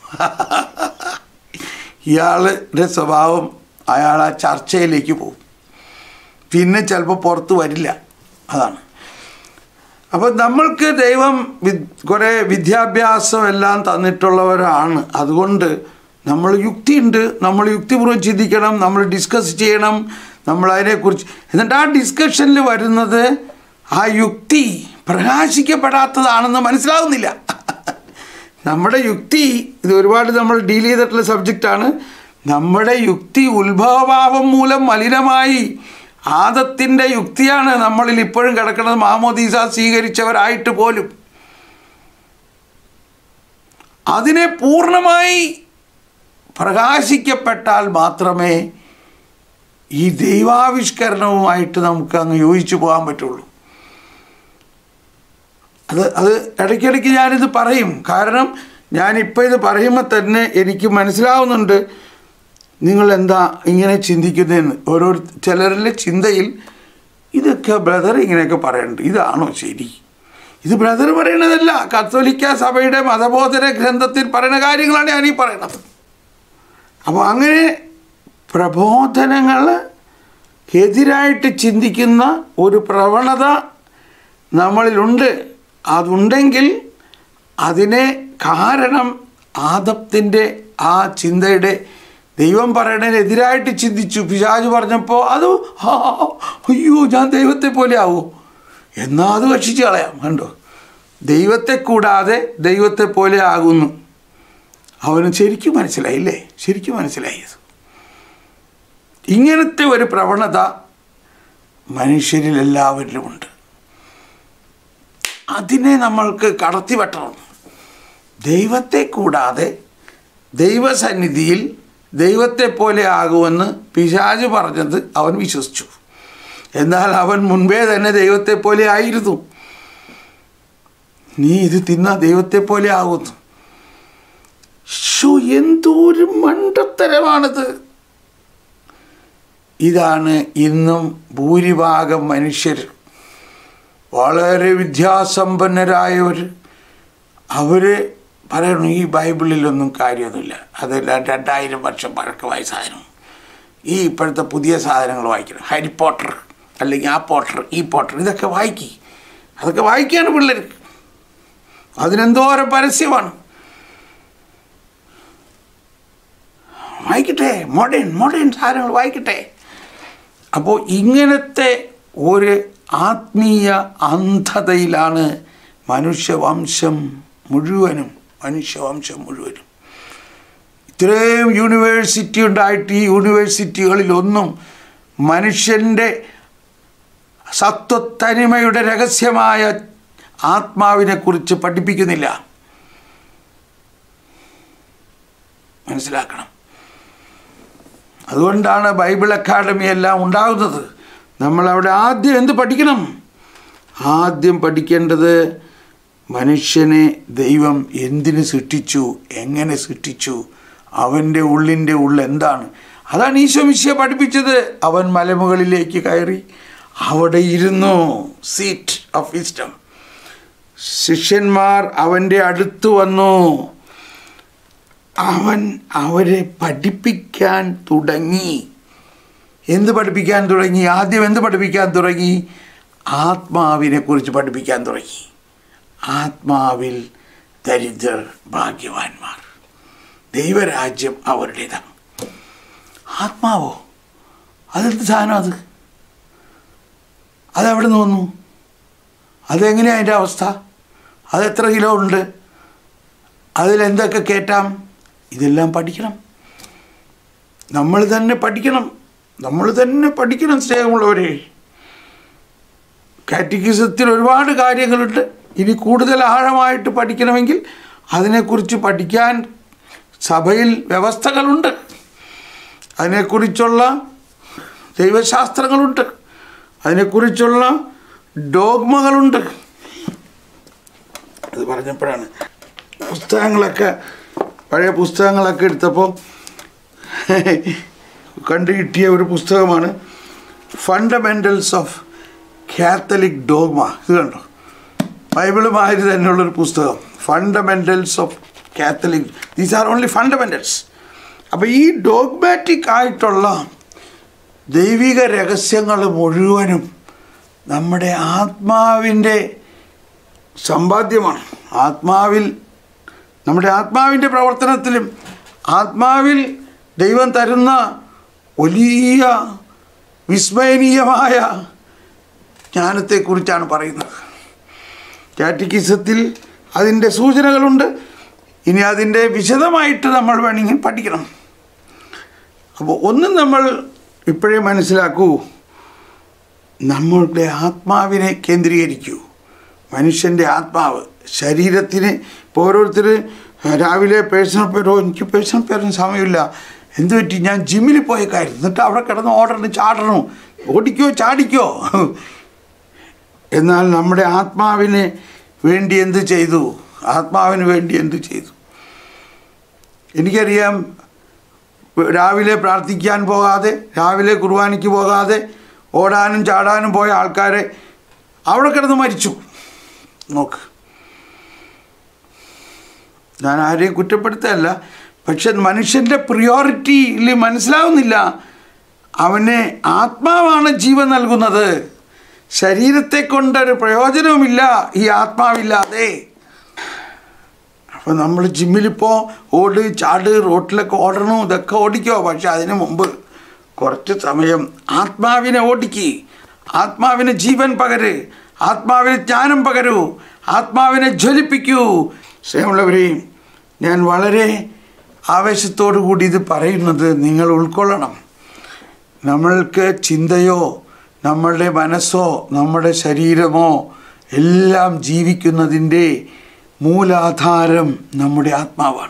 ഇയാളുടെ സ്വഭാവം അയാൾ ആ ചർച്ചയിലേക്ക് പോകും പിന്നെ ചിലപ്പോൾ പുറത്ത് വരില്ല അതാണ് അപ്പോൾ നമ്മൾക്ക് ദൈവം വി കുറേ വിദ്യാഭ്യാസം എല്ലാം തന്നിട്ടുള്ളവരാണ് അതുകൊണ്ട് നമ്മൾ യുക്തിയുണ്ട് നമ്മൾ യുക്തിപൂർവ്വം ചിന്തിക്കണം നമ്മൾ ഡിസ്കസ് ചെയ്യണം നമ്മൾ അതിനെക്കുറിച്ച് എന്നിട്ട് ആ ഡിസ്കഷനിൽ വരുന്നത് ആ യുക്തി പ്രകാശിക്കപ്പെടാത്തതാണെന്ന് മനസ്സിലാവുന്നില്ല നമ്മുടെ യുക്തി ഇത് ഒരുപാട് നമ്മൾ ഡീൽ ചെയ്തിട്ടുള്ള സബ്ജക്റ്റാണ് നമ്മുടെ യുക്തി ഉത്ഭവഭാവം മൂലം മലിനമായി ആദത്തിൻ്റെ യുക്തിയാണ് നമ്മളിൽ ഇപ്പോഴും കിടക്കുന്നത് മാമോദീസ സ്വീകരിച്ചവരായിട്ട് പോലും അതിനെ പൂർണ്ണമായി പ്രകാശിക്കപ്പെട്ടാൽ മാത്രമേ ഈ ദൈവാവിഷ്കരണവുമായിട്ട് നമുക്ക് അങ്ങ് യോജിച്ചു പോകാൻ പറ്റുള്ളൂ അത് അത് ഇടയ്ക്കിടയ്ക്ക് ഞാനിത് പറയും കാരണം ഞാനിപ്പോൾ ഇത് പറയുമ്പോൾ തന്നെ എനിക്ക് മനസ്സിലാവുന്നുണ്ട് നിങ്ങൾ എന്താ ഇങ്ങനെ ചിന്തിക്കുന്നതെന്ന് ഓരോ ചിലരുടെ ചിന്തയിൽ ഇതൊക്കെ ബ്രദർ ഇങ്ങനെയൊക്കെ പറയുന്നുണ്ട് ഇതാണോ ശരി ഇത് ബ്രദർ പറയണതല്ല കത്തോലിക്ക സഭയുടെ മതബോധന ഗ്രന്ഥത്തിൽ പറയുന്ന കാര്യങ്ങളാണ് ഞാനീ പറയണത് അപ്പോൾ അങ്ങനെ പ്രബോധനങ്ങൾ എതിരായിട്ട് ചിന്തിക്കുന്ന ഒരു പ്രവണത നമ്മളിലുണ്ട് അതുണ്ടെങ്കിൽ അതിനെ കാരണം ആദത്തിൻ്റെ ആ ചിന്തയുടെ ദൈവം പറയണതിനെതിരായിട്ട് ചിന്തിച്ചു പിശാജ് പറഞ്ഞപ്പോൾ അത് ആ അയ്യോ ഞാൻ ദൈവത്തെ പോലെ ആവോ എന്നാൽ അത് ഭക്ഷിച്ച് കളയാം കണ്ടോ ദൈവത്തെ കൂടാതെ ദൈവത്തെ പോലെ ആകുന്നു അവന് ശരിക്കും മനസ്സിലായില്ലേ ശരിക്കും മനസ്സിലായത് ഇങ്ങനത്തെ ഒരു പ്രവണത മനുഷ്യരിൽ എല്ലാവരിലുമുണ്ട് അതിനെ നമ്മൾക്ക് കടത്തി വെട്ടണം ദൈവത്തെ കൂടാതെ ദൈവസന്നിധിയിൽ ദൈവത്തെ പോലെ ആകുമെന്ന് പിശാജ് പറഞ്ഞത് അവൻ വിശ്വസിച്ചു എന്നാൽ അവൻ മുൻപേ തന്നെ ദൈവത്തെ പോലെ ആയിരുന്നു നീ ഇത് തിന്ന ദൈവത്തെ പോലെ ആകുന്നു ഷോ എന്തോരു മണ്ടത്തരമാണിത് ഇതാണ് ഇന്നും ഭൂരിഭാഗം മനുഷ്യർ വളരെ വിദ്യാസമ്പന്നരായവർ അവർ പറയണു ഈ ബൈബിളിലൊന്നും കാര്യമൊന്നുമില്ല അതെല്ലാം രണ്ടായിരം വർഷം പഴക്കമായ സാധനം ഈ ഇപ്പോഴത്തെ പുതിയ സാധനങ്ങൾ വായിക്കണം ഹാരി പോട്ടർ അല്ലെങ്കിൽ ആ പോട്ടർ ഈ പോട്ടർ ഇതൊക്കെ വായിക്കി അതൊക്കെ വായിക്കുകയാണ് പിള്ളേർ അതിനെന്തോരം പരസ്യമാണ് വായിക്കട്ടെ മോഡേൺ മോഡേൺ സാധനങ്ങൾ വായിക്കട്ടെ അപ്പോൾ ഇങ്ങനത്തെ ഒരു ആത്മീയ അന്ധതയിലാണ് മനുഷ്യവംശം മുഴുവനും മനുഷ്യവംശം മുഴുവനും ഇത്രയും യൂണിവേഴ്സിറ്റി ഉണ്ടായിട്ട് ഈ യൂണിവേഴ്സിറ്റികളിലൊന്നും മനുഷ്യൻ്റെ സത്വത്തനിമയുടെ രഹസ്യമായ ആത്മാവിനെക്കുറിച്ച് പഠിപ്പിക്കുന്നില്ല മനസ്സിലാക്കണം അതുകൊണ്ടാണ് ബൈബിൾ അക്കാഡമി എല്ലാം ഉണ്ടാകുന്നത് നമ്മളവിടെ ആദ്യം എന്ത് പഠിക്കണം ആദ്യം പഠിക്കേണ്ടത് മനുഷ്യനെ ദൈവം എന്തിന് സൃഷ്ടിച്ചു എങ്ങനെ സൃഷ്ടിച്ചു അവൻ്റെ ഉള്ളിൻ്റെ ഉള്ളിൽ എന്താണ് അതാണ് ഈശോ മിശിയെ പഠിപ്പിച്ചത് അവൻ മലമുകളിലേക്ക് കയറി അവിടെ ഇരുന്നു സീറ്റ് ഓഫ് വിസ്റ്റം ശിഷ്യന്മാർ അവൻ്റെ അടുത്ത് വന്നു അവൻ അവരെ പഠിപ്പിക്കാൻ തുടങ്ങി എന്ത് പഠിപ്പിക്കാൻ തുടങ്ങി ആദ്യം എന്ത് പഠിപ്പിക്കാൻ തുടങ്ങി ആത്മാവിനെ കുറിച്ച് പഠിപ്പിക്കാൻ തുടങ്ങി ആത്മാവിൽ ദരിദ്രർ ഭാഗ്യവാന്മാർ ദൈവരാജ്യം അവരുടേതാണ് ആത്മാവോ അതെന്ത് സാധനം അത് അതെവിടെ നിന്ന് വന്നു അതെങ്ങനെയാണ് അതിൻ്റെ അവസ്ഥ അതെത്ര കിലോ ഉണ്ട് അതിലെന്തൊക്കെ കയറ്റാം ഇതെല്ലാം പഠിക്കണം നമ്മൾ തന്നെ പഠിക്കണം നമ്മൾ തന്നെ പഠിക്കണം സ്നേഹമുള്ളവരെ കാറ്റഗിസത്തിൽ ഒരുപാട് കാര്യങ്ങളുണ്ട് ഇനി കൂടുതൽ ആഴമായിട്ട് പഠിക്കണമെങ്കിൽ അതിനെക്കുറിച്ച് പഠിക്കാൻ സഭയിൽ വ്യവസ്ഥകളുണ്ട് അതിനെക്കുറിച്ചുള്ള ദൈവശാസ്ത്രങ്ങളുണ്ട് അതിനെക്കുറിച്ചുള്ള ഡോഗ്മകളുണ്ട് അത് പറഞ്ഞപ്പോഴാണ് പുസ്തകങ്ങളൊക്കെ പഴയ പുസ്തകങ്ങളൊക്കെ എടുത്തപ്പോൾ കണ്ടു കിട്ടിയ ഒരു പുസ്തകമാണ് ഫണ്ടമെൻ്റൽസ് ഓഫ് കാത്തലിക് ഡോഗ്മ ഇത് കണ്ടോ ബൈബിളുമാതിരി തന്നെയുള്ളൊരു പുസ്തകം fundamentals of Catholic these are only fundamentals അപ്പോൾ ഈ ഡോഗ്മാറ്റിക് ആയിട്ടുള്ള ദൈവിക രഹസ്യങ്ങൾ മുഴുവനും നമ്മുടെ ആത്മാവിൻ്റെ സമ്പാദ്യമാണ് ആത്മാവിൽ നമ്മുടെ ആത്മാവിൻ്റെ പ്രവർത്തനത്തിലും ആത്മാവിൽ ദൈവം തരുന്ന വലിയ വിസ്മയനീയമായ ജ്ഞാനത്തെക്കുറിച്ചാണ് പറയുന്നത് കാറ്റക്കിസത്തിൽ അതിൻ്റെ സൂചനകളുണ്ട് ഇനി അതിൻ്റെ വിശദമായിട്ട് നമ്മൾ വേണമെങ്കിൽ പഠിക്കണം അപ്പോൾ ഒന്നും നമ്മൾ ഇപ്പോഴേ മനസ്സിലാക്കൂ നമ്മളുടെ ആത്മാവിനെ കേന്ദ്രീകരിക്കൂ മനുഷ്യൻ്റെ ആത്മാവ് ശരീരത്തിന് ഇപ്പോൾ ഓരോരുത്തർ രാവിലെ പേഴ്സണൽ പേരോ എനിക്ക് പേഴ്സണൽ പേരിന് സമയമില്ല എന്ത് പറ്റി ഞാൻ ജിമ്മിൽ പോയ കാര്യം എന്നിട്ട് അവിടെ കിടന്ന് ഓടണം ചാടണം ഓടിക്കോ ചാടിക്കോ എന്നാൽ നമ്മുടെ ആത്മാവിന് വേണ്ടി എന്ത് ചെയ്തു ആത്മാവിന് വേണ്ടി എന്ത് ചെയ്തു എനിക്കറിയാം രാവിലെ പ്രാർത്ഥിക്കാൻ പോകാതെ രാവിലെ കുർബാനയ്ക്ക് പോകാതെ ഓടാനും ചാടാനും പോയ ആൾക്കാരെ അവിടെ കിടന്ന് മരിച്ചു നോക്ക് ഞാൻ ആരെയും കുറ്റപ്പെടുത്തല്ല പക്ഷെ മനുഷ്യൻ്റെ പ്രിയോറിറ്റിയിൽ മനസ്സിലാവുന്നില്ല അവന് ആത്മാവാണ് ജീവൻ നൽകുന്നത് ശരീരത്തെ കൊണ്ടൊരു പ്രയോജനവുമില്ല ഈ ആത്മാവില്ലാതെ അപ്പോൾ നമ്മൾ ജിമ്മിലിപ്പോൾ ഓട് ചാട് റോട്ടിലൊക്കെ ഓടണം ഇതൊക്കെ ഓടിക്കോ പക്ഷെ അതിന് മുമ്പ് കുറച്ച് സമയം ആത്മാവിനെ ഓടിക്ക് ആത്മാവിന് ജീവൻ പകര് ആത്മാവിന് ജ്ഞാനം പകരൂ ആത്മാവിനെ ജ്വലിപ്പിക്കൂ സ്നേഹമുള്ളവരെയും ഞാൻ വളരെ ആവേശത്തോടു കൂടി ഇത് പറയുന്നത് നിങ്ങൾ ഉൾക്കൊള്ളണം നമ്മൾക്ക് ചിന്തയോ നമ്മളുടെ മനസ്സോ നമ്മുടെ ശരീരമോ എല്ലാം ജീവിക്കുന്നതിൻ്റെ മൂലാധാരം നമ്മുടെ ആത്മാവാണ്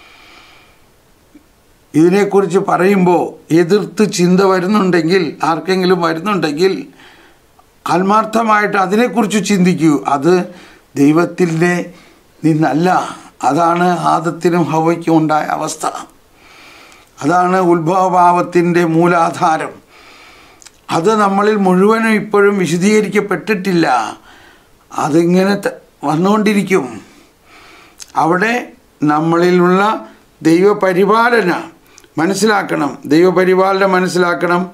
ഇതിനെക്കുറിച്ച് പറയുമ്പോൾ എതിർത്ത് ചിന്ത വരുന്നുണ്ടെങ്കിൽ ആർക്കെങ്കിലും വരുന്നുണ്ടെങ്കിൽ ആത്മാർത്ഥമായിട്ട് അതിനെക്കുറിച്ച് ചിന്തിക്കൂ അത് ദൈവത്തിൻ്റെ നിന്നല്ല അതാണ് ആദത്തിനും ഹവയ്ക്കും ഉണ്ടായ അവസ്ഥ അതാണ് ഉത്ഭവഭാവത്തിൻ്റെ മൂലാധാരം അത് നമ്മളിൽ മുഴുവനും ഇപ്പോഴും വിശദീകരിക്കപ്പെട്ടിട്ടില്ല അതിങ്ങനെ ത- വന്നുകൊണ്ടിരിക്കും അവിടെ നമ്മളിലുള്ള ദൈവപരിപാലന മനസ്സിലാക്കണം ദൈവപരിപാലന മനസ്സിലാക്കണം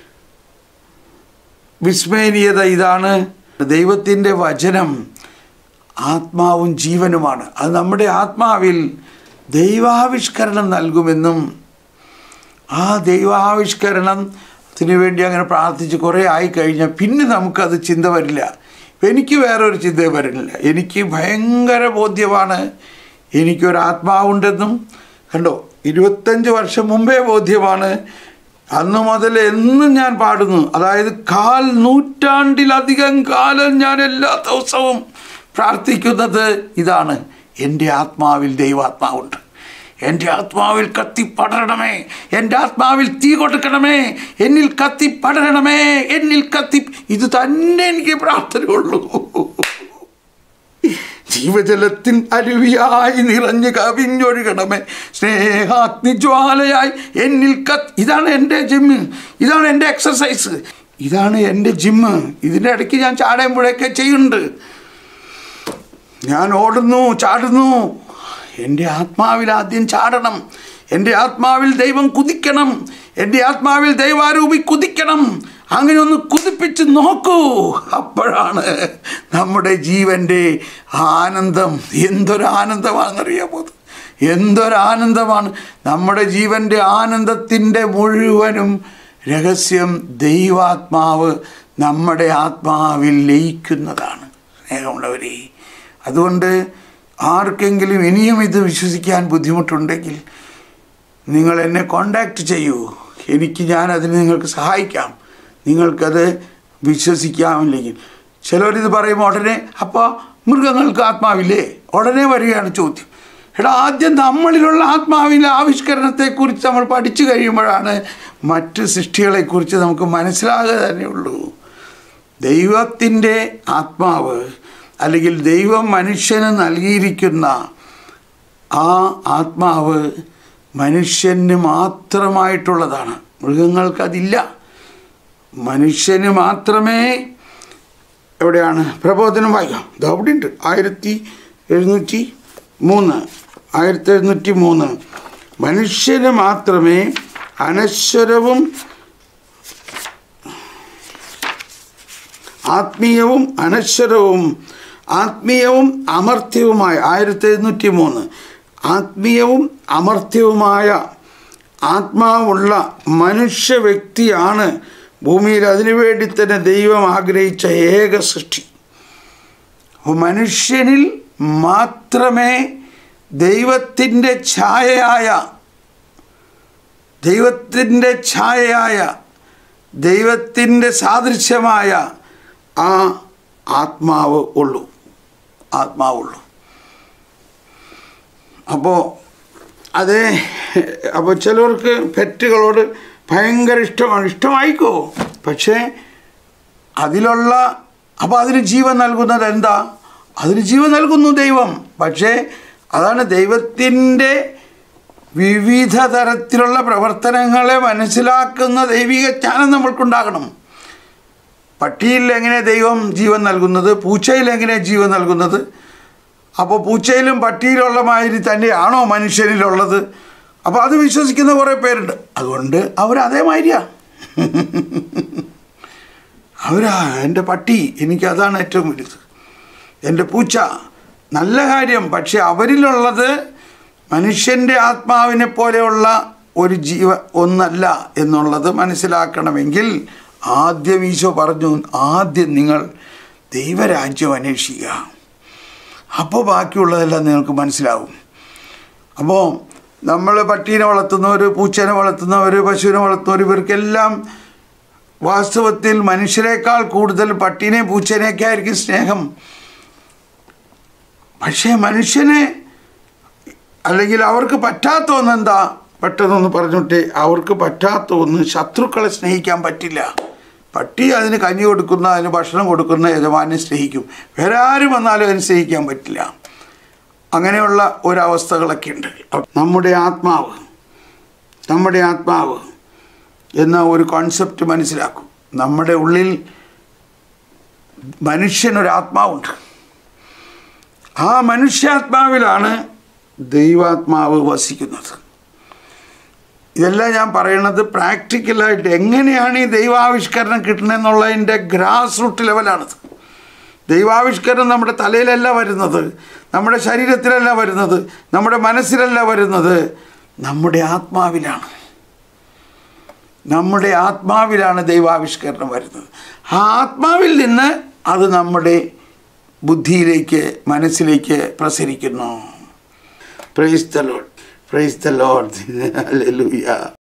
വിസ്മയനീയത ഇതാണ് ദൈവത്തിൻ്റെ വചനം ആത്മാവും ജീവനുമാണ് അത് നമ്മുടെ ആത്മാവിൽ ദൈവാവിഷ്കരണം നൽകുമെന്നും ആ ദൈവാവിഷ്കരണത്തിന് വേണ്ടി അങ്ങനെ പ്രാർത്ഥിച്ച് കുറേ ആയി കഴിഞ്ഞാൽ പിന്നെ നമുക്കത് ചിന്ത വരില്ല ഇപ്പം എനിക്ക് വേറൊരു ചിന്ത വരില്ല എനിക്ക് ഭയങ്കര ബോധ്യമാണ് എനിക്കൊരു ആത്മാവുണ്ടെന്നും കണ്ടോ ഇരുപത്തഞ്ച് വർഷം മുമ്പേ ബോധ്യമാണ് അന്ന് മുതൽ എന്നും ഞാൻ പാടുന്നു അതായത് കാൽ നൂറ്റാണ്ടിലധികം കാലം ഞാൻ എല്ലാ ദിവസവും പ്രാർത്ഥിക്കുന്നത് ഇതാണ് എൻ്റെ ആത്മാവിൽ ദൈവാത്മാവുണ്ട് എൻ്റെ ആത്മാവിൽ കത്തി പടരണമേ എൻ്റെ ആത്മാവിൽ തീ കൊടുക്കണമേ എന്നിൽ കത്തി പടരണമേ എന്നിൽ കത്തി ഇത് തന്നെ എനിക്ക് പ്രാർത്ഥനയുള്ളൂ ജീവജലത്തിൻ അരുവിയായി നിറഞ്ഞ് കവിഞ്ഞൊഴുകണമേ സ്നേഹാഗ്നിജ്വാലയായി എന്നിൽ കത്ത് ഇതാണ് എൻ്റെ ജിമ്മ് ഇതാണ് എൻ്റെ എക്സസൈസ് ഇതാണ് എൻ്റെ ജിമ്മ് ഇതിൻ്റെ ഇടയ്ക്ക് ഞാൻ ചാടുമ്പോഴൊക്കെ ചെയ്യുന്നുണ്ട് ഞാൻ ഓടുന്നു ചാടുന്നു എൻ്റെ ആത്മാവിൽ ആദ്യം ചാടണം എൻ്റെ ആത്മാവിൽ ദൈവം കുതിക്കണം എൻ്റെ ആത്മാവിൽ ദൈവാരൂപി കുതിക്കണം അങ്ങനെ ഒന്ന് കുതിപ്പിച്ച് നോക്കൂ അപ്പോഴാണ് നമ്മുടെ ജീവൻ്റെ ആനന്ദം എന്തൊരു ആനന്ദമാണെന്നറിയാമോ അത്? എന്തൊരാനന്ദമാണ് നമ്മുടെ ജീവൻ്റെ ആനന്ദത്തിൻ്റെ മുഴുവനും രഹസ്യം ദൈവാത്മാവ് നമ്മുടെ ആത്മാവിൽ ലയിക്കുന്നതാണ് സ്നേഹമുള്ളവരെ അതുകൊണ്ട് ആർക്കെങ്കിലും ഇനിയും ഇത് വിശ്വസിക്കാൻ ബുദ്ധിമുട്ടുണ്ടെങ്കിൽ നിങ്ങൾ എന്നെ കോണ്ടാക്റ്റ് ചെയ്യൂ എനിക്ക് ഞാൻ അതിന് നിങ്ങൾക്ക് സഹായിക്കാം നിങ്ങൾക്കത് വിശ്വസിക്കാമില്ലെങ്കിൽ ചിലവരിത് പറയുമ്പോൾ ഉടനെ അപ്പോൾ മൃഗങ്ങൾക്ക് ആത്മാവില്ലേ ഉടനെ വരികയാണ് ചോദ്യം എടാ ആദ്യം നമ്മളിലുള്ള ആത്മാവിൻ്റെ ആവിഷ്കരണത്തെക്കുറിച്ച് നമ്മൾ പഠിച്ചു കഴിയുമ്പോഴാണ് മറ്റ് സൃഷ്ടികളെക്കുറിച്ച് നമുക്ക് മനസ്സിലാകുക തന്നെയുള്ളൂ ദൈവത്തിൻ്റെ ആത്മാവ് അല്ലെങ്കിൽ ദൈവം മനുഷ്യന് നൽകിയിരിക്കുന്ന ആ ആത്മാവ് മനുഷ്യന് മാത്രമായിട്ടുള്ളതാണ് മൃഗങ്ങൾക്കതില്ല മനുഷ്യന് മാത്രമേ എവിടെയാണ് പ്രബോധനം വായിക്കാം ഇത് അവിടെ ഉണ്ട് ആയിരത്തി എഴുന്നൂറ്റി മൂന്ന് ആയിരത്തി എഴുന്നൂറ്റി മൂന്ന് മനുഷ്യന് മാത്രമേ അനശ്വരവും ആത്മീയവും അനശ്വരവും ആത്മീയവും അമർത്യവുമായ ആയിരത്തി എഴുന്നൂറ്റി മൂന്ന് ആത്മീയവും അമർത്യവുമായ ആത്മാവുള്ള മനുഷ്യ വ്യക്തിയാണ് ഭൂമിയിൽ അതിനുവേണ്ടി തന്നെ ദൈവം ആഗ്രഹിച്ച ഏക സൃഷ്ടി അപ്പോൾ മനുഷ്യനിൽ മാത്രമേ ദൈവത്തിൻ്റെ ഛായയായ ദൈവത്തിൻ്റെ ഛായയായ ദൈവത്തിൻ്റെ സാദൃശ്യമായ ആ ആത്മാവ് ഉള്ളൂ ആത്മാവുള്ളൂ അപ്പോൾ അതേ അപ്പോൾ ചിലർക്ക് പെറ്റുകളോട് ഭയങ്കര ഇഷ്ടമാണ് ഇഷ്ടമായിക്കോ പക്ഷേ അതിലുള്ള അപ്പോൾ അതിന് ജീവൻ നൽകുന്നത് എന്താ അതിന് ജീവൻ നൽകുന്നു ദൈവം പക്ഷേ അതാണ് ദൈവത്തിൻ്റെ വിവിധ തരത്തിലുള്ള പ്രവർത്തനങ്ങളെ മനസ്സിലാക്കുന്ന ദൈവിക ജ്ഞാനം നമ്മൾക്കുണ്ടാകണം പട്ടിയിൽ എങ്ങനെ ദൈവം ജീവൻ നൽകുന്നത് പൂച്ചയിൽ എങ്ങനെ ജീവൻ നൽകുന്നത് അപ്പോൾ പൂച്ചയിലും പട്ടിയിലുള്ള മാതിരി തന്നെയാണോ മനുഷ്യനിലുള്ളത് അപ്പോൾ അത് വിശ്വസിക്കുന്ന കുറേ പേരുണ്ട് അതുകൊണ്ട് അവർ അതേമാതിരിയാ അവരാ എൻ്റെ പട്ടി എനിക്ക് അതാണ് ഏറ്റവും വലുത് എൻ്റെ പൂച്ച നല്ല കാര്യം പക്ഷെ അവരിലുള്ളത് മനുഷ്യൻ്റെ ആത്മാവിനെ പോലെയുള്ള ഒരു ജീവ ഒന്നല്ല എന്നുള്ളത് മനസ്സിലാക്കണമെങ്കിൽ ആദ്യം ഈശോ പറഞ്ഞു ആദ്യം നിങ്ങൾ ദൈവരാജ്യം അന്വേഷിക്കുക അപ്പോൾ ബാക്കിയുള്ളതെല്ലാം നിങ്ങൾക്ക് മനസ്സിലാവും അപ്പോൾ നമ്മൾ പട്ടീനെ വളർത്തുന്നവർ പൂച്ചേനെ വളർത്തുന്നവർ പശുവിനെ വളർത്തുന്നവർ ഇവർക്കെല്ലാം വാസ്തവത്തിൽ മനുഷ്യരെക്കാൾ കൂടുതൽ പട്ടീനെയും പൂച്ചേനെയൊക്കെ ആയിരിക്കും സ്നേഹം പക്ഷേ മനുഷ്യനെ അല്ലെങ്കിൽ അവർക്ക് പറ്റാത്ത ഒന്നെന്താ പെട്ടെന്നൊന്ന് പറഞ്ഞോട്ടെ അവർക്ക് പറ്റാത്ത ഒന്ന് ശത്രുക്കളെ സ്നേഹിക്കാൻ പറ്റില്ല പട്ടി അതിന് കഞ്ഞി കൊടുക്കുന്ന അതിന് ഭക്ഷണം കൊടുക്കുന്ന യജമാനെ സ്നേഹിക്കും വേറെ ആരും വന്നാലും അതിന് സ്നേഹിക്കാൻ പറ്റില്ല അങ്ങനെയുള്ള ഒരവസ്ഥകളൊക്കെ ഉണ്ട് നമ്മുടെ ആത്മാവ് നമ്മുടെ ആത്മാവ് എന്ന ഒരു കോൺസെപ്റ്റ് മനസ്സിലാക്കും നമ്മുടെ ഉള്ളിൽ മനുഷ്യനൊരാത്മാവുണ്ട് ആ മനുഷ്യാത്മാവിലാണ് ദൈവാത്മാവ് വസിക്കുന്നത് ഇതെല്ലാം ഞാൻ പറയണത് പ്രാക്ടിക്കലായിട്ട് എങ്ങനെയാണ് ഈ ദൈവാവിഷ്കരണം കിട്ടുന്നതെന്നുള്ളതിൻ്റെ ഗ്രാസ് റൂട്ട് ലെവലാണത് ദൈവാവിഷ്കരണം നമ്മുടെ തലയിലല്ല വരുന്നത് നമ്മുടെ ശരീരത്തിലല്ല വരുന്നത് നമ്മുടെ മനസ്സിലല്ല വരുന്നത് നമ്മുടെ ആത്മാവിലാണ് നമ്മുടെ ആത്മാവിലാണ് ദൈവാവിഷ്കരണം വരുന്നത് ആ ആത്മാവിൽ നിന്ന് അത് നമ്മുടെ ബുദ്ധിയിലേക്ക് മനസ്സിലേക്ക് പ്രസരിക്കുന്നു praise the Lord praise the Lord hallelujah